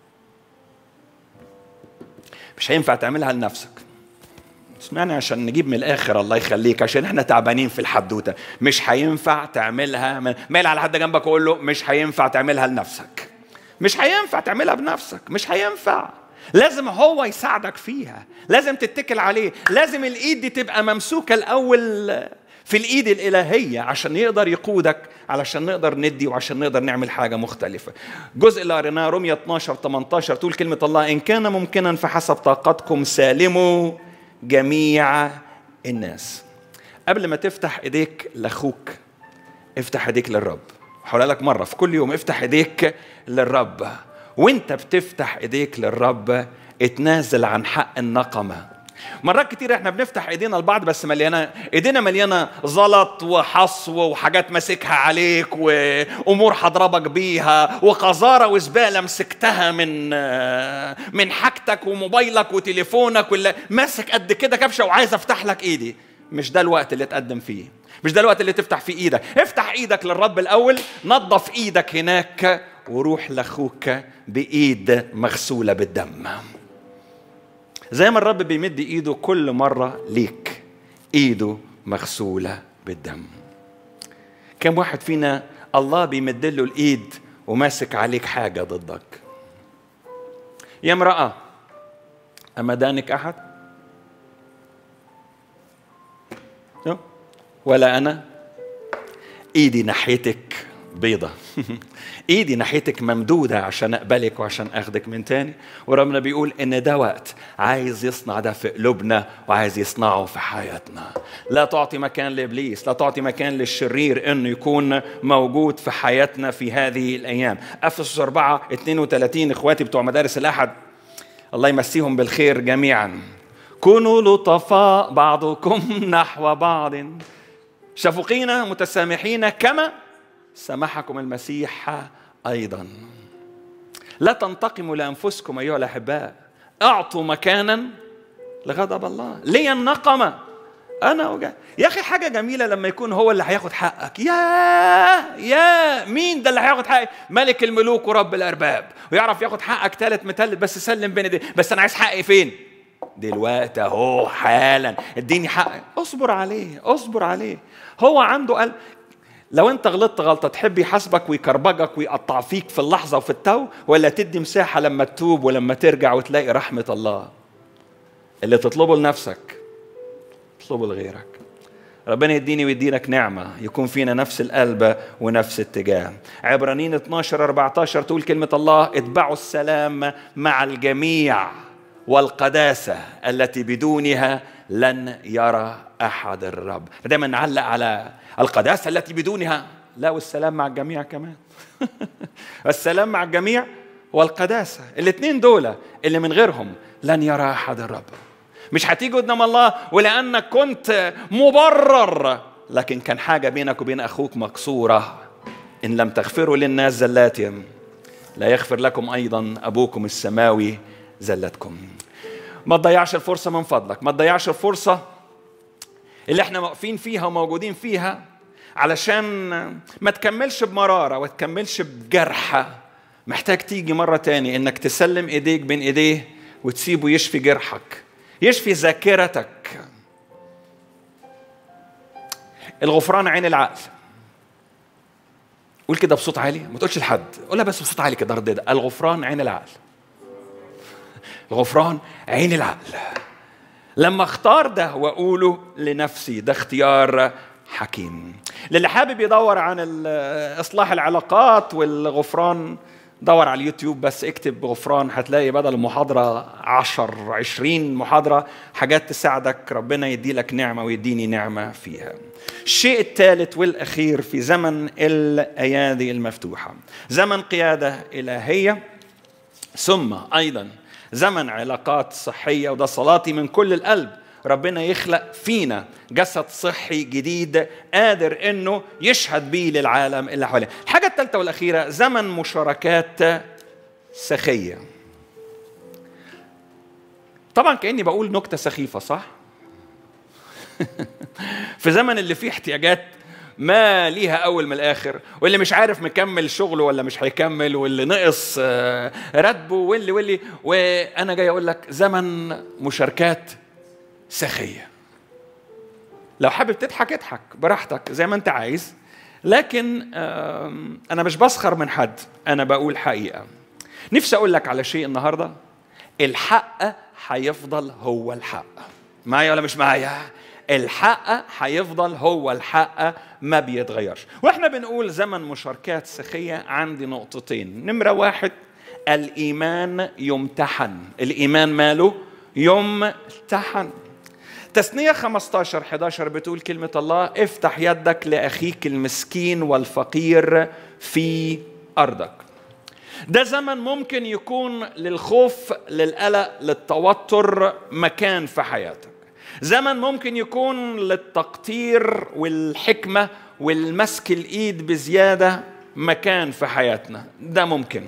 مش هينفع تعملها لنفسك اسمعني عشان نجيب من الاخر الله يخليك عشان احنا تعبانين في الحدوته مش هينفع تعملها من... ميل على حد جنبك وقول له مش هينفع تعملها لنفسك مش هينفع تعملها بنفسك مش هينفع لازم هو يساعدك فيها لازم تتكل عليه لازم الايد دي تبقى ممسوكه الاول في الايد الالهيه عشان يقدر يقودك علشان نقدر ندي وعشان نقدر نعمل حاجه مختلفه جزء اللي قريناه رمية 12 18 تقول كلمه الله ان كان ممكنا فحسب طاقتكم سالموا جميع الناس قبل ما تفتح ايديك لاخوك افتح ايديك للرب هقولها لك مرة في كل يوم افتح ايديك للرب وانت بتفتح ايديك للرب اتنازل عن حق النقمة مرات كتير احنا بنفتح ايدينا لبعض بس مليانه ايدينا مليانه زلط وحصو وحاجات ماسكها عليك وامور هضربك بيها وقذاره وزباله مسكتها من من حاجتك وموبايلك وتليفونك ولا ماسك قد كده كبشه وعايز افتح لك ايدي مش ده الوقت اللي تقدم فيه مش ده الوقت اللي تفتح فيه ايدك افتح ايدك للرب الاول نظف ايدك هناك وروح لاخوك بايد مغسوله بالدم زي ما الرب بيمد ايده كل مره ليك ايده مغسوله بالدم كم واحد فينا الله بيمد له الايد وماسك عليك حاجه ضدك يا امراه اما دانك احد ولا انا ايدي ناحيتك بيضة ايدي ناحيتك ممدودة عشان اقبلك وعشان اخدك من تاني وربنا بيقول ان ده وقت عايز يصنع ده في قلوبنا وعايز يصنعه في حياتنا لا تعطي مكان لابليس لا تعطي مكان للشرير انه يكون موجود في حياتنا في هذه الايام افسس 4 32 اخواتي بتوع مدارس الاحد الله يمسيهم بالخير جميعا كونوا لطفاء بعضكم نحو بعض شفقين متسامحين كما سمحكم المسيح ايضا لا تنتقموا لانفسكم ايها الاحباء اعطوا مكانا لغضب الله لي النقمه انا وجا. يا اخي حاجه جميله لما يكون هو اللي هياخد حقك يا يا مين ده اللي هياخد حقك ملك الملوك ورب الارباب ويعرف ياخد حقك ثالث متلت بس سلم بين دي بس انا عايز حقي فين دلوقتي اهو حالا اديني حقي اصبر عليه اصبر عليه هو عنده قلب لو انت غلطت غلطه تحب يحاسبك ويكربجك ويقطع فيك في اللحظه وفي التو ولا تدي مساحه لما تتوب ولما ترجع وتلاقي رحمه الله اللي تطلبه لنفسك اطلبه لغيرك ربنا يديني ويدينك نعمة يكون فينا نفس القلب ونفس الاتجاه عبرانيين 12 14 تقول كلمة الله اتبعوا السلام مع الجميع والقداسة التي بدونها لن يرى أحد الرب دايما نعلق على القداسة التي بدونها لا والسلام مع الجميع كمان السلام مع الجميع والقداسة الاثنين دول اللي من غيرهم لن يرى أحد الرب مش هتيجي قدام الله ولأنك كنت مبرر لكن كان حاجة بينك وبين أخوك مكسورة إن لم تغفروا للناس زلاتهم لا يغفر لكم أيضا أبوكم السماوي زلتكم ما تضيعش الفرصة من فضلك ما تضيعش الفرصة اللي احنا واقفين فيها وموجودين فيها علشان ما تكملش بمرارة وتكملش بجرحة محتاج تيجي مرة تاني انك تسلم ايديك بين ايديه وتسيبه يشفي جرحك يشفي ذاكرتك الغفران عين العقل قول كده بصوت عالي ما تقولش لحد قولها بس بصوت عالي كده ردد الغفران عين العقل الغفران عين العقل لما اختار ده واقوله لنفسي ده اختيار حكيم للي حابب يدور عن اصلاح العلاقات والغفران دور على اليوتيوب بس اكتب غفران هتلاقي بدل المحاضرة عشر عشرين محاضرة حاجات تساعدك ربنا يدي لك نعمة ويديني نعمة فيها الشيء الثالث والأخير في زمن الأيادي المفتوحة زمن قيادة إلهية ثم أيضا زمن علاقات صحية وده صلاتي من كل القلب ربنا يخلق فينا جسد صحي جديد قادر انه يشهد بيه للعالم اللي حواليه. الحاجة الثالثة والأخيرة زمن مشاركات سخية. طبعا كأني بقول نكتة سخيفة صح؟ في زمن اللي فيه احتياجات ما ليها اول من الاخر واللي مش عارف مكمل شغله ولا مش هيكمل واللي نقص راتبه واللي واللي وانا جاي اقول لك زمن مشاركات سخيه لو حابب تضحك اضحك براحتك زي ما انت عايز لكن انا مش بسخر من حد انا بقول حقيقه نفسي اقول لك على شيء النهارده الحق هيفضل هو الحق معايا ولا مش معايا الحق هيفضل هو الحق ما بيتغيرش واحنا بنقول زمن مشاركات سخية عندي نقطتين نمرة واحد الإيمان يمتحن الإيمان ماله يمتحن تثنية 15 11 بتقول كلمة الله افتح يدك لأخيك المسكين والفقير في أرضك ده زمن ممكن يكون للخوف للقلق للتوتر مكان في حياتك زمن ممكن يكون للتقطير والحكمة والمسك الإيد بزيادة مكان في حياتنا ده ممكن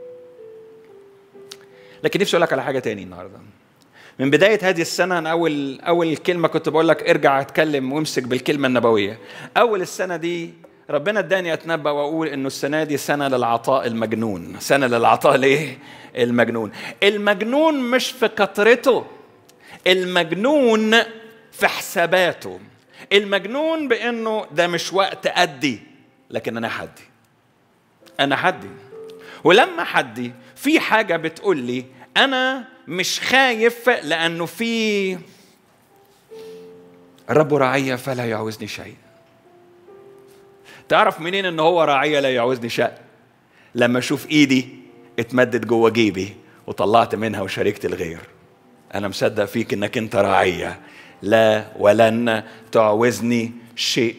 لكن نفسي اقول لك على حاجه تاني النهارده من بدايه هذه السنه انا اول اول كلمه كنت بقول لك ارجع اتكلم وامسك بالكلمه النبويه اول السنه دي ربنا اداني اتنبا واقول انه السنه دي سنه للعطاء المجنون سنه للعطاء ليه المجنون المجنون مش في كثرته المجنون في حساباته المجنون بانه ده مش وقت ادي لكن انا حدي انا حدي ولما حدي في حاجه بتقول لي انا مش خايف لانه في الرب راعية فلا يعوزني شيء تعرف منين ان هو راعية لا يعوزني شيء لما اشوف ايدي اتمدت جوه جيبي وطلعت منها وشاركت الغير انا مصدق فيك انك انت راعية لا ولن تعوزني شيء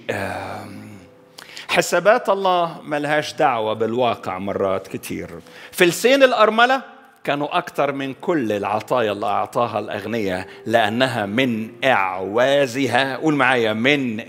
حسابات الله ملهاش دعوة بالواقع مرات كتير فلسين الأرملة كانوا أكثر من كل العطايا اللي أعطاها الأغنياء لأنها من إعوازها قول معايا من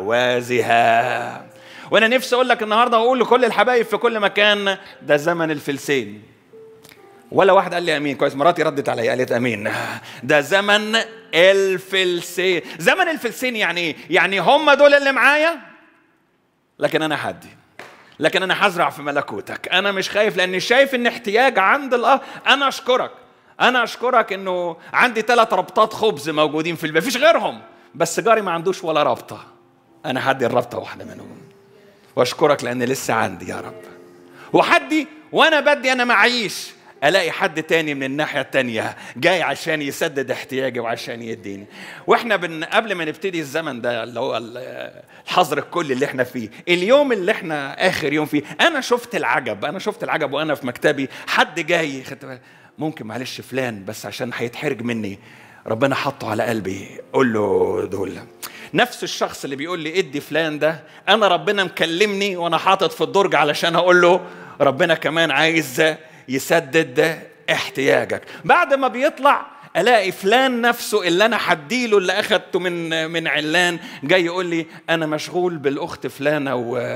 إعوازها وأنا نفسي أقول لك النهاردة وأقول لكل الحبايب في كل مكان ده زمن الفلسين ولا واحد قال لي امين كويس مراتي ردت عليا قالت امين ده زمن الفلسين زمن الفلسين يعني ايه يعني هم دول اللي معايا لكن انا حدي لكن انا هزرع في ملكوتك انا مش خايف لاني شايف ان احتياج عند الله انا اشكرك انا اشكرك انه عندي ثلاث ربطات خبز موجودين في البيت مفيش غيرهم بس جاري ما عندوش ولا ربطه انا هدي الربطه واحده منهم واشكرك لان لسه عندي يا رب وحدي وانا بدي انا معيش الاقي حد تاني من الناحيه التانيه جاي عشان يسدد احتياجي وعشان يديني واحنا بن قبل ما نبتدي الزمن ده اللي هو الحظر الكلي اللي احنا فيه اليوم اللي احنا اخر يوم فيه انا شفت العجب انا شفت العجب وانا في مكتبي حد جاي ممكن معلش فلان بس عشان هيتحرج مني ربنا حطه على قلبي قول له دول نفس الشخص اللي بيقول لي ادي فلان ده انا ربنا مكلمني وانا حاطط في الدرج علشان اقول له ربنا كمان عايز يسدد احتياجك بعد ما بيطلع الاقي فلان نفسه اللي انا حديله اللي اخدته من من علان جاي يقول لي انا مشغول بالاخت فلانه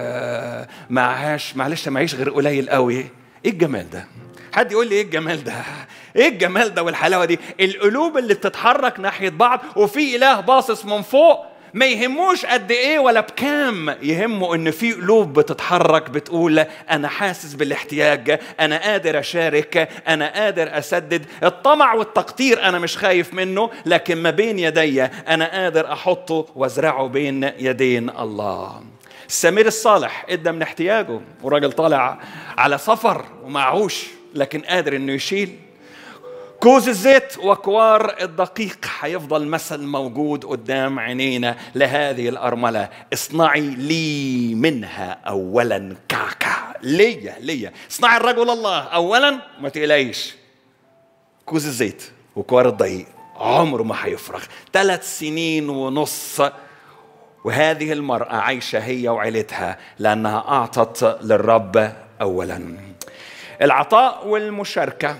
ومعهاش معلش معيش غير قليل قوي ايه الجمال ده حد يقول لي ايه الجمال ده ايه الجمال ده والحلاوه دي القلوب اللي بتتحرك ناحيه بعض وفي اله باصص من فوق ما يهموش قد ايه ولا بكام يهمه ان في قلوب بتتحرك بتقول انا حاسس بالاحتياج انا قادر اشارك انا قادر اسدد الطمع والتقطير انا مش خايف منه لكن ما بين يدي انا قادر احطه وازرعه بين يدين الله السمير الصالح ادى من احتياجه وراجل طالع على سفر ومعهوش لكن قادر انه يشيل كوز الزيت وكوار الدقيق هيفضل مثل موجود قدام عينينا لهذه الأرملة اصنعي لي منها أولا كعكع ليا ليا اصنعي الرجل الله أولا ما تقلقيش كوز الزيت وكوار الدقيق عمره ما هيفرغ ثلاث سنين ونص وهذه المرأة عايشة هي وعيلتها لأنها أعطت للرب أولا العطاء والمشاركة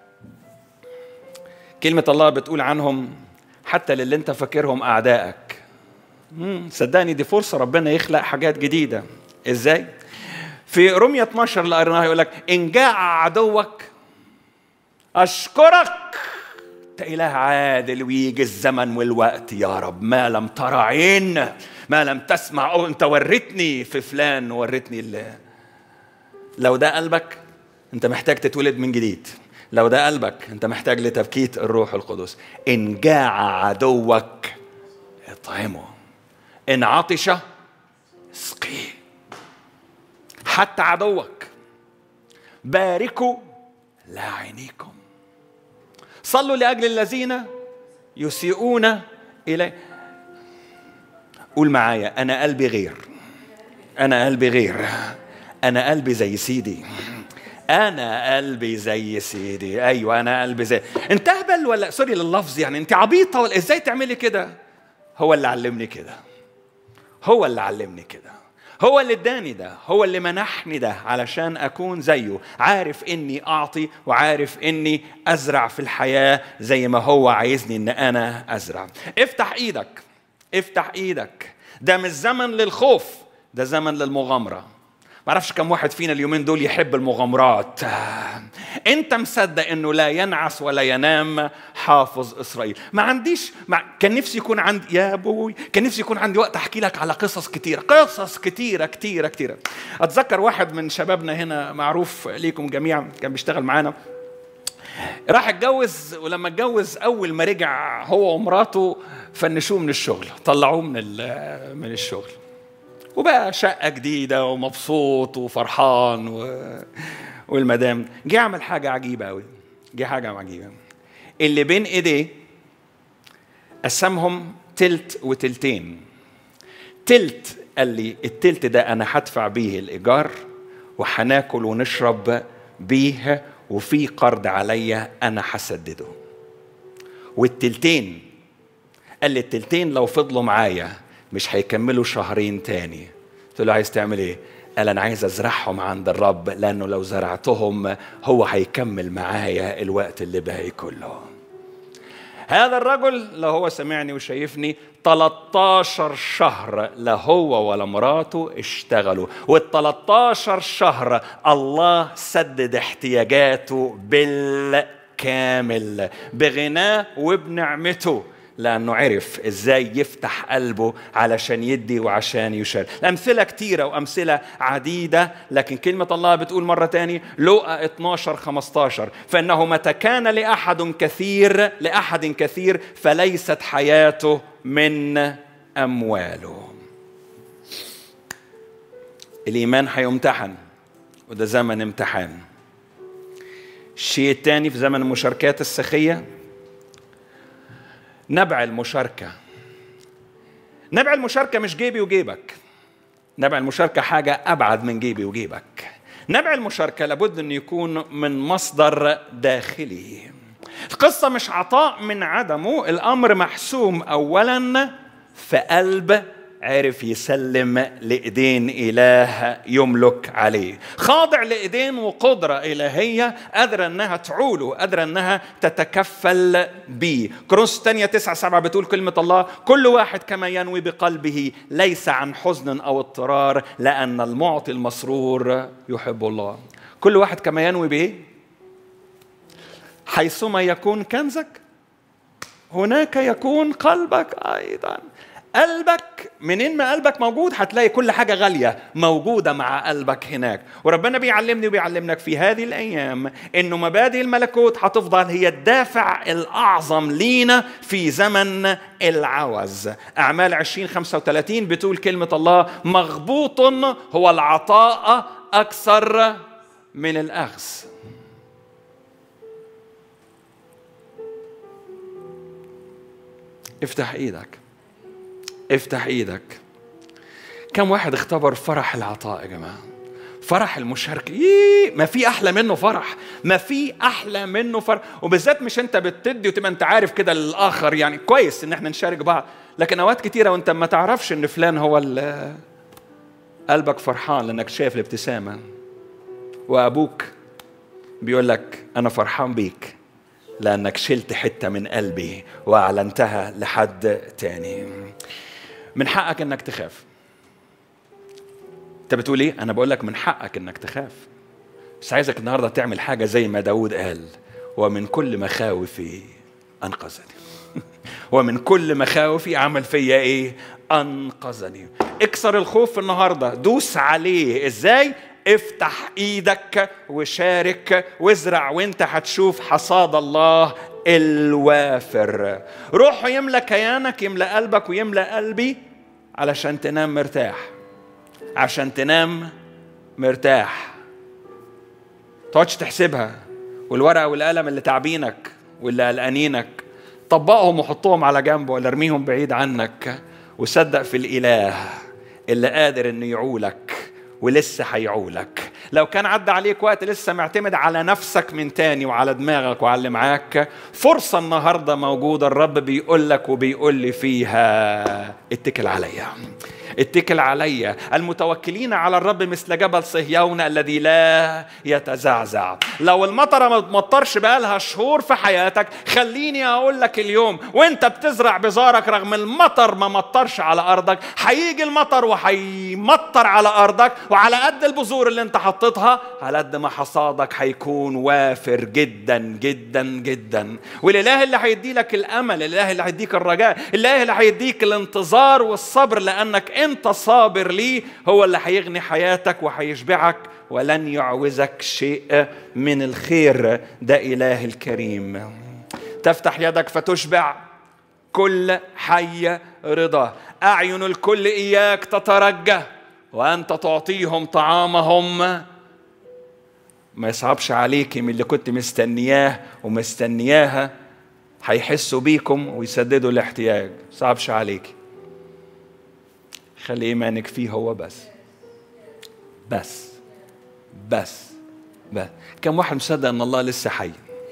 كلمة الله بتقول عنهم حتى للي انت فاكرهم أعدائك صدقني دي فرصة ربنا يخلق حاجات جديدة ازاي؟ في رمية 12 اللي قريناها يقول لك إن جاع عدوك أشكرك أنت إله عادل ويجي الزمن والوقت يا رب ما لم ترى عين ما لم تسمع أو أنت وريتني في فلان وريتني اللي لو ده قلبك أنت محتاج تتولد من جديد لو ده قلبك انت محتاج لتبكيت الروح القدس ان جاع عدوك اطعمه ان عطش اسقيه حتى عدوك باركوا لاعينيكم صلوا لاجل الذين يسيئون الي قول معايا انا قلبي غير انا قلبي غير انا قلبي زي سيدي انا قلبي زي سيدي ايوه انا قلبي زي انت اهبل ولا سوري لللفظ يعني انت عبيطه ولا ازاي تعملي كده هو اللي علمني كده هو اللي علمني كده هو اللي اداني ده هو اللي منحني ده علشان اكون زيه عارف اني اعطي وعارف اني ازرع في الحياه زي ما هو عايزني ان انا ازرع افتح ايدك افتح ايدك ده مش زمن للخوف ده زمن للمغامره معرفش كم واحد فينا اليومين دول يحب المغامرات انت مصدق انه لا ينعس ولا ينام حافظ اسرائيل ما عنديش ما كان نفسي يكون عندي يا ابوي كان نفسي يكون عندي وقت احكي لك على قصص كتيره قصص كتيره كتيره كتيره اتذكر واحد من شبابنا هنا معروف ليكم جميعا كان بيشتغل معانا راح اتجوز ولما اتجوز اول ما رجع هو ومراته فنشوه من الشغل طلعوه من من الشغل وبقى شقة جديدة ومبسوط وفرحان و... والمدام جه عمل حاجة عجيبة أوي جه حاجة عجيبة اللي بين إيديه قسمهم تلت وتلتين تلت قال لي التلت ده أنا هدفع بيه الإيجار وهناكل ونشرب بيه وفي قرض عليا أنا هسدده والتلتين قال لي التلتين لو فضلوا معايا مش هيكملوا شهرين تاني قلت له عايز تعمل ايه قال انا عايز ازرعهم عند الرب لانه لو زرعتهم هو هيكمل معايا الوقت اللي باقي كله هذا الرجل لو هو سمعني وشايفني 13 شهر لا هو ولا مراته اشتغلوا وال 13 شهر الله سدد احتياجاته بالكامل بغناه وبنعمته لأنه عرف إزاي يفتح قلبه علشان يدي وعشان يشارك الأمثلة كتيرة وأمثلة عديدة لكن كلمة الله بتقول مرة تاني لوقا 12 15 فإنه متى كان لأحد كثير لأحد كثير فليست حياته من أمواله الإيمان هيمتحن وده زمن امتحان الشيء الثاني في زمن المشاركات السخيه نبع المشاركة نبع المشاركة مش جيبي وجيبك نبع المشاركة حاجة أبعد من جيبي وجيبك نبع المشاركة لابد أن يكون من مصدر داخلي القصة مش عطاء من عدمه الأمر محسوم أولا في قلب عرف يسلم لإيدين إله يملك عليه خاضع لإيدين وقدرة إلهية قادرة أنها تعوله قادرة أنها تتكفل بيه كروس تانية تسعة سبعة بتقول كلمة الله كل واحد كما ينوي بقلبه ليس عن حزن أو اضطرار لأن المعطي المسرور يحب الله كل واحد كما ينوي بإيه حيثما يكون كنزك هناك يكون قلبك أيضا قلبك منين ما قلبك موجود هتلاقي كل حاجة غالية موجودة مع قلبك هناك وربنا بيعلمني وبيعلمك في هذه الأيام إنه مبادئ الملكوت هتفضل هي الدافع الأعظم لينا في زمن العوز أعمال 20 35 بتقول كلمة الله مغبوط هو العطاء أكثر من الأخذ افتح ايدك افتح ايدك كم واحد اختبر فرح العطاء يا جماعه فرح المشاركة إيه ما في أحلى منه فرح ما في أحلى منه فرح وبالذات مش أنت بتدي وتبقى أنت عارف كده للآخر يعني كويس إن احنا نشارك بعض لكن أوقات كتيرة وأنت ما تعرفش إن فلان هو قلبك فرحان لأنك شايف الابتسامة وأبوك بيقول لك أنا فرحان بيك لأنك شلت حتة من قلبي وأعلنتها لحد تاني من حقك انك تخاف انت بتقول ايه انا بقول لك من حقك انك تخاف بس عايزك النهارده تعمل حاجه زي ما داود قال ومن كل مخاوفي انقذني ومن كل مخاوفي عمل فيا ايه انقذني اكسر الخوف النهارده دوس عليه ازاي افتح ايدك وشارك وازرع وانت هتشوف حصاد الله الوافر روحه يملى كيانك يملى قلبك ويملى قلبي علشان تنام مرتاح عشان تنام مرتاح تقعدش تحسبها والورقة والقلم اللي تعبينك واللي قلقانينك طبقهم وحطهم على جنب ولا ارميهم بعيد عنك وصدق في الإله اللي قادر انه يعولك ولسه هيعولك لو كان عدى عليك وقت لسه معتمد على نفسك من تاني وعلى دماغك وعلى اللي معاك فرصة النهاردة موجودة الرب بيقول لك وبيقول لي فيها اتكل عليا اتكل علي المتوكلين على الرب مثل جبل صهيون الذي لا يتزعزع لو المطرة ما مطرش بقالها شهور في حياتك خليني اقول لك اليوم وانت بتزرع بزارك رغم المطر ما مطرش على ارضك هيجي المطر وهيمطر على ارضك وعلى قد البذور اللي انت حطيتها على قد ما حصادك هيكون وافر جدا جدا جدا والاله اللي هيدي لك الامل الاله اللي هيديك الرجاء الاله اللي هيديك الانتظار والصبر لانك انت صابر ليه هو اللي هيغني حياتك وهيشبعك ولن يعوزك شيء من الخير ده اله الكريم تفتح يدك فتشبع كل حي رضا اعين الكل اياك تترجى وانت تعطيهم طعامهم ما يصعبش عليك من اللي كنت مستنياه ومستنياها هيحسوا بيكم ويسددوا الاحتياج صعبش عليك خلي ايمانك فيه هو بس بس بس بس كم واحد مصدق ان الله لسه حي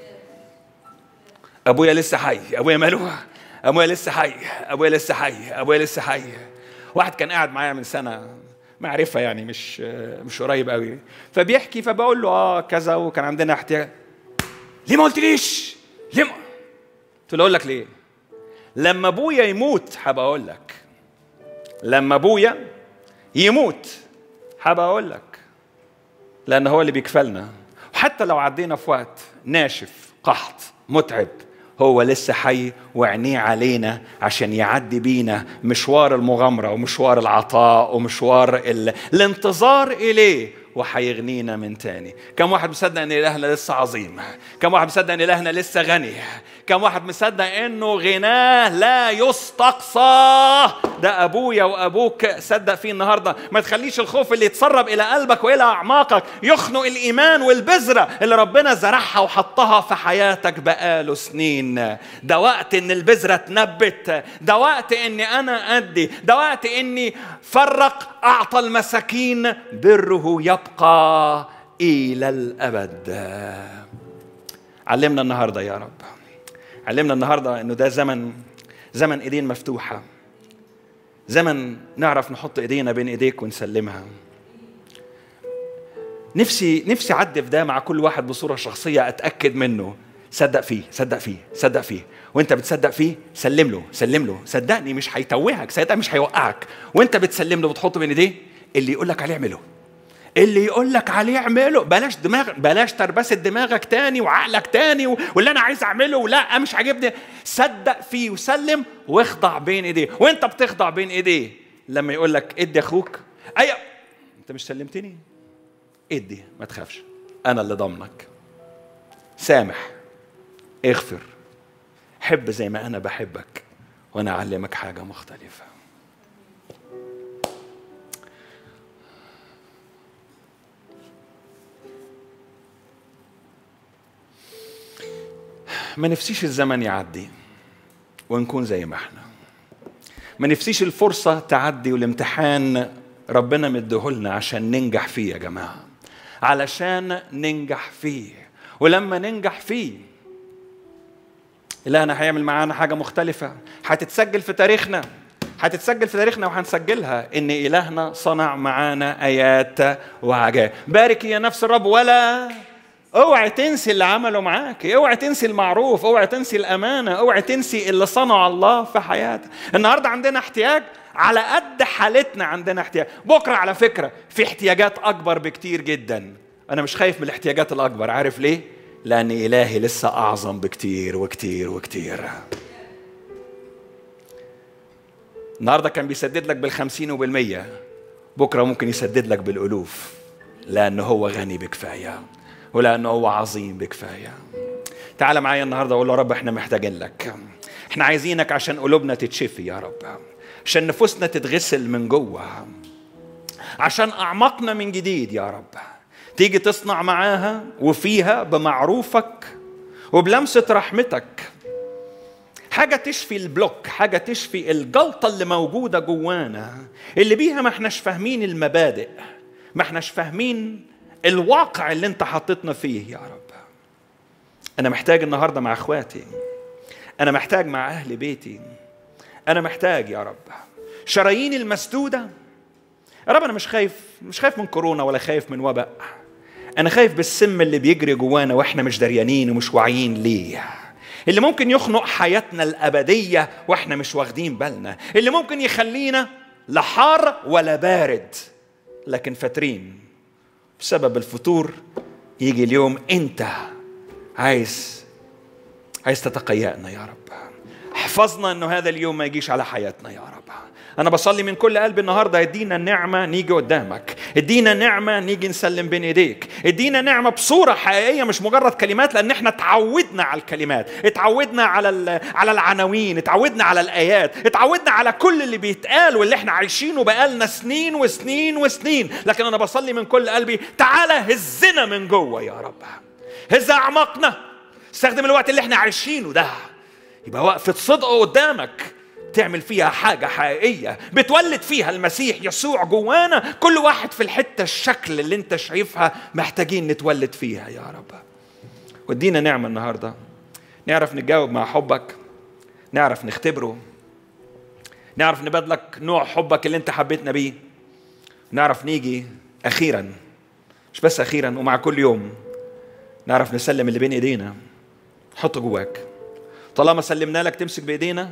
ابويا لسه حي ابويا ماله ابويا لسه حي ابويا لسه حي ابويا لسه حي واحد كان قاعد معايا من سنه معرفه يعني مش مش قريب قوي فبيحكي فبقول له اه كذا وكان عندنا احتياج ليه ما قلتليش ليه ما قلت له اقول لك ليه لما ابويا يموت هبقى اقول لك لما ابويا يموت هبقى اقول لك لان هو اللي بيكفلنا وحتى لو عدينا في وقت ناشف قحط متعب هو لسه حي وعينيه علينا عشان يعدي بينا مشوار المغامره ومشوار العطاء ومشوار ال... الانتظار اليه وهيغنينا من تاني كم واحد مصدق ان الهنا لسه عظيم كم واحد مصدق ان الهنا لسه غني كم واحد مصدق انه غناه لا يستقصى ده ابويا وابوك صدق فيه النهارده ما تخليش الخوف اللي يتسرب الى قلبك والى اعماقك يخنق الايمان والبذره اللي ربنا زرعها وحطها في حياتك بقاله سنين ده وقت ان البذره تنبت ده وقت اني انا ادي ده وقت اني فرق اعطى المساكين بره يبقى الى الابد علمنا النهارده يا رب علمنا النهارده انه ده زمن زمن ايدين مفتوحه زمن نعرف نحط ايدينا بين ايديك ونسلمها نفسي نفسي اعدي في ده مع كل واحد بصوره شخصيه اتاكد منه صدق فيه صدق فيه صدق فيه وانت بتصدق فيه سلم له سلم له صدقني مش هيتوهك صدقني مش هيوقعك وانت بتسلم له وتحطه بين ايديه اللي يقول لك عليه اعمله اللي يقول لك عليه اعمله بلاش دماغ بلاش تربسة دماغك تاني وعقلك تاني واللي انا عايز اعمله لا مش عاجبني صدق فيه وسلم واخضع بين ايديه وانت بتخضع بين ايديه لما يقول لك ادي اخوك ايوه انت مش سلمتني ادي ما تخافش انا اللي ضامنك سامح اغفر حب زي ما انا بحبك وانا اعلمك حاجه مختلفه ما نفسيش الزمن يعدي ونكون زي ما احنا ما نفسيش الفرصة تعدي والامتحان ربنا مديهولنا عشان ننجح فيه يا جماعة علشان ننجح فيه ولما ننجح فيه إلهنا هيعمل معانا حاجة مختلفة هتتسجل في تاريخنا هتتسجل في تاريخنا وهنسجلها ان الهنا صنع معانا ايات وعجائب بارك يا نفس الرب ولا اوعي تنسي اللي عمله معاك اوعي تنسي المعروف اوعي تنسي الامانه اوعي تنسي اللي صنعه الله في حياتك النهارده عندنا احتياج على قد حالتنا عندنا احتياج بكره على فكره في احتياجات اكبر بكتير جدا انا مش خايف من الاحتياجات الاكبر عارف ليه لان الهي لسه اعظم بكتير وكتير وكتير النهارده كان بيسدد لك بالخمسين وبالمية بكره ممكن يسدد لك بالالوف لانه هو غني بكفايه ولانه هو عظيم بكفايه تعال معايا النهارده اقول له رب احنا محتاجين لك احنا عايزينك عشان قلوبنا تتشفي يا رب عشان نفوسنا تتغسل من جوه عشان اعماقنا من جديد يا رب تيجي تصنع معاها وفيها بمعروفك وبلمسه رحمتك حاجة تشفي البلوك حاجة تشفي الجلطة اللي موجودة جوانا اللي بيها ما احناش فاهمين المبادئ ما احناش فاهمين الواقع اللي انت حطيتنا فيه يا رب انا محتاج النهارده مع اخواتي انا محتاج مع اهل بيتي انا محتاج يا رب شراييني المسدوده يا رب انا مش خايف مش خايف من كورونا ولا خايف من وباء انا خايف بالسم اللي بيجري جوانا واحنا مش دريانين ومش واعيين ليه اللي ممكن يخنق حياتنا الابديه واحنا مش واخدين بالنا اللي ممكن يخلينا لا حار ولا بارد لكن فاترين بسبب الفتور يجي اليوم انت عايز عايز تتقيأنا يا رب احفظنا انه هذا اليوم ما يجيش على حياتنا يا رب انا بصلي من كل قلبي النهارده ادينا النعمه نيجي قدامك ادينا نعمه نيجي نسلم بين ايديك ادينا نعمه بصوره حقيقيه مش مجرد كلمات لان احنا اتعودنا على الكلمات اتعودنا على على العناوين اتعودنا على الايات اتعودنا على كل اللي بيتقال واللي احنا عايشينه بقالنا سنين وسنين وسنين لكن انا بصلي من كل قلبي تعالى هزنا من جوه يا رب هز اعماقنا استخدم الوقت اللي احنا عايشينه ده يبقى وقفه صدق قدامك تعمل فيها حاجة حقيقية بتولد فيها المسيح يسوع جوانا كل واحد في الحتة الشكل اللي انت شايفها محتاجين نتولد فيها يا رب وادينا نعمة النهاردة نعرف نتجاوب مع حبك نعرف نختبره نعرف نبادلك نوع حبك اللي انت حبيتنا بيه نعرف نيجي أخيرا مش بس أخيرا ومع كل يوم نعرف نسلم اللي بين ايدينا حطه جواك طالما سلمنا لك تمسك بايدينا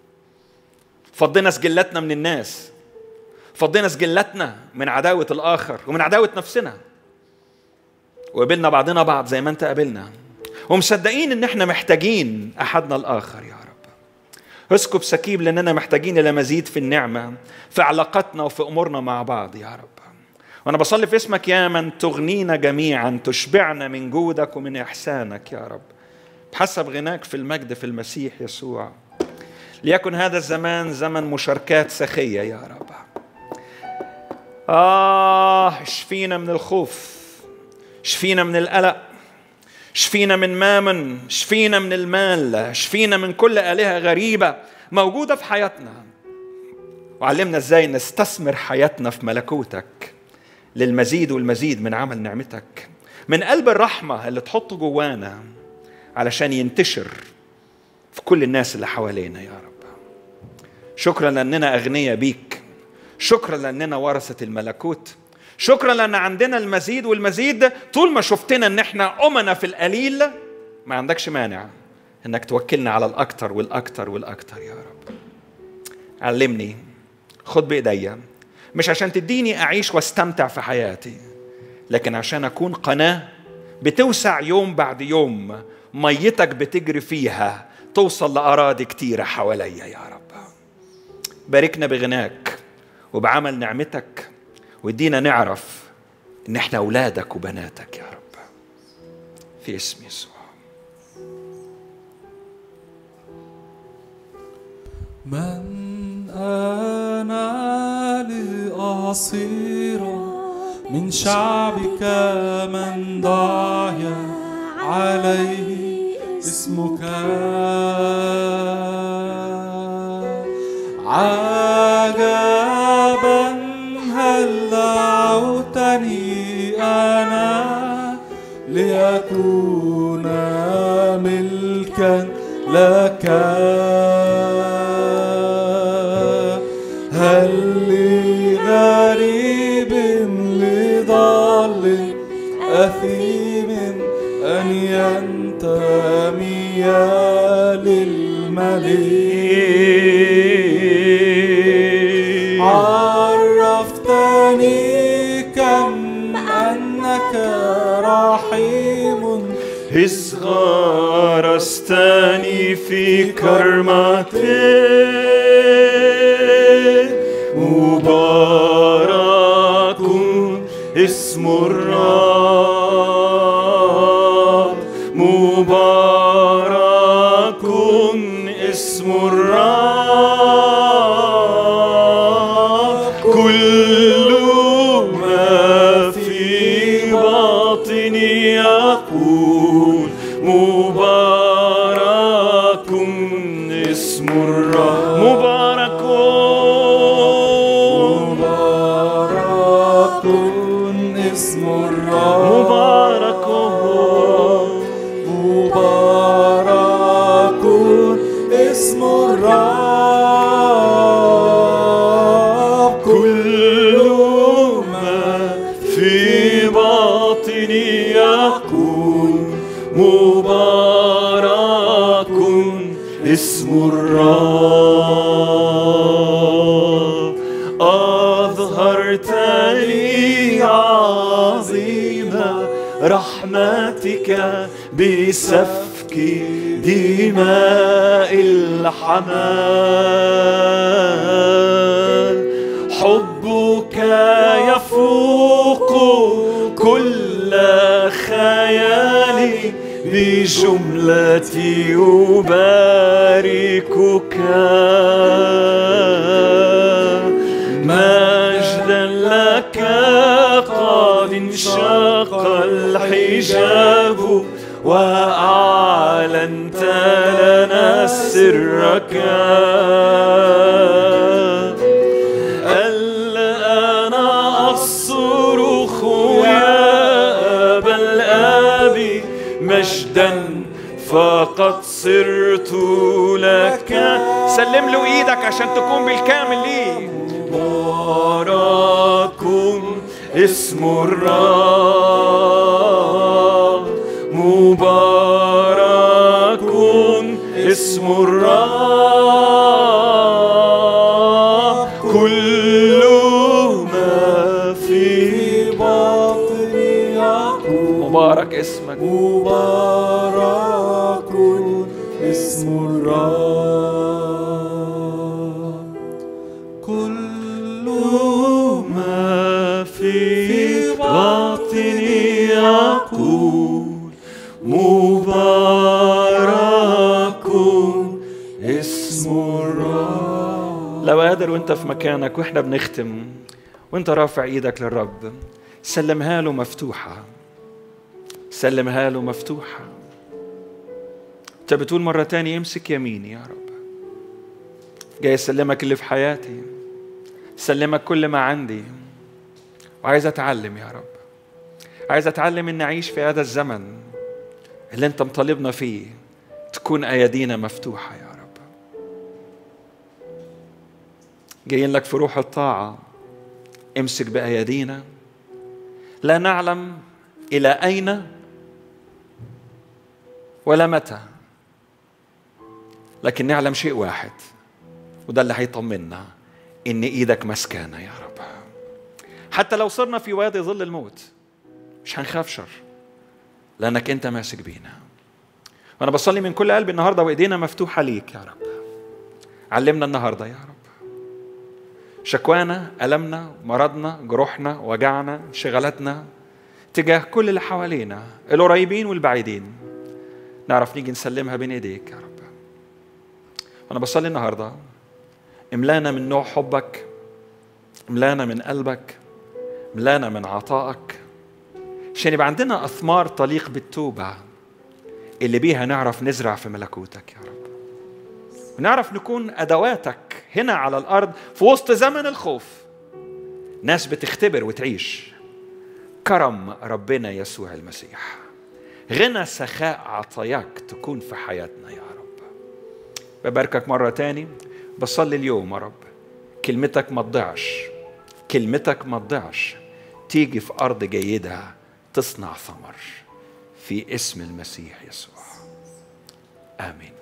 فضينا سجلاتنا من الناس فضينا سجلاتنا من عداوة الآخر ومن عداوة نفسنا وقبلنا بعضنا بعض زي ما انت قابلنا ومصدقين ان احنا محتاجين احدنا الاخر يا رب اسكب سكيب لاننا محتاجين الى مزيد في النعمه في علاقتنا وفي امورنا مع بعض يا رب وانا بصلي في اسمك يا من تغنينا جميعا تشبعنا من جودك ومن احسانك يا رب بحسب غناك في المجد في المسيح يسوع ليكن هذا الزمان زمن مشاركات سخية يا رب آه اشفينا من الخوف اشفينا من القلق شفينا من مامن شفينا من المال شفينا من كل آلهة غريبة موجودة في حياتنا وعلمنا ازاي نستثمر حياتنا في ملكوتك للمزيد والمزيد من عمل نعمتك من قلب الرحمة اللي تحطه جوانا علشان ينتشر في كل الناس اللي حوالينا يا رب شكرا لأننا أغنياء بيك شكرا لأننا ورثة الملكوت شكرا لأن عندنا المزيد والمزيد طول ما شفتنا أن احنا أمنا في القليل ما عندكش مانع أنك توكلنا على الأكثر والأكثر والأكثر يا رب علمني خد بإيديا مش عشان تديني أعيش واستمتع في حياتي لكن عشان أكون قناة بتوسع يوم بعد يوم ميتك بتجري فيها توصل لأراضي كتيرة حواليا يا رب باركنا بغناك وبعمل نعمتك وادينا نعرف ان احنا اولادك وبناتك يا رب في اسم يسوع من انا لاصير من شعبك من دعي عليه اسمك عجبا هل دعوتني أنا لأكون ملكا لك هل لغريب لضال أثيم أن ينتمي للملك عرفتني كم أنك رحيم إذ غرستني في كرمتك مبارك اسم الرب مبارك اسم الرب كل ما في باطني يقول مبارك اسم الرب مبارك مبارك اسم الرب في باطني يكون مبارك اسم الرب أظهرت لي عظيم رحمتك بسفك دماء الحمام حبك يفوق كل خيالي بجملتي أباركك مجدا لك قد انشق الحجاب وأعلنت لنا سرك الآن أصرخ يا أبا الآب مجدا فقد صرت لك سلم له ايدك عشان تكون بالكامل ليه مبارك اسم الرب مبارك اسم الرب كل ما في باطني يقول مبارك اسمك مبارك اسم الرب كل ما في باطني يقول مبارك اسم الرب لو قادر وانت في مكانك واحنا بنختم وانت رافع ايدك للرب سلمها له مفتوحة سلمها له مفتوحة انت بتقول مرة تانية امسك يميني يا رب جاي اسلمك اللي في حياتي سلمك كل ما عندي وعايز اتعلم يا رب عايز اتعلم ان اعيش في هذا الزمن اللي انت مطالبنا فيه تكون ايادينا مفتوحه يا رب جايين لك في روح الطاعه امسك بايادينا لا نعلم الى اين ولا متى لكن نعلم شيء واحد وده اللي هيطمنا ان ايدك مسكانه يا رب حتى لو صرنا في وادي ظل الموت مش هنخاف شر لانك انت ماسك بينا وانا بصلي من كل قلبي النهارده وايدينا مفتوحه ليك يا رب علمنا النهارده يا رب شكوانا ألمنا مرضنا جروحنا وجعنا انشغالاتنا تجاه كل اللي حوالينا القريبين والبعيدين نعرف نيجي نسلمها بين ايديك يا رب وانا بصلي النهارده املانا من نوع حبك املانا من قلبك املانا من عطائك عشان يبقى عندنا اثمار تليق بالتوبه اللي بيها نعرف نزرع في ملكوتك يا رب ونعرف نكون ادواتك هنا على الارض في وسط زمن الخوف ناس بتختبر وتعيش كرم ربنا يسوع المسيح غنى سخاء عطاياك تكون في حياتنا يا رب بباركك مرة تاني بصلي اليوم يا رب كلمتك ما تضيعش كلمتك ما تضيعش تيجي في أرض جيدة تصنع ثمر في اسم المسيح يسوع آمين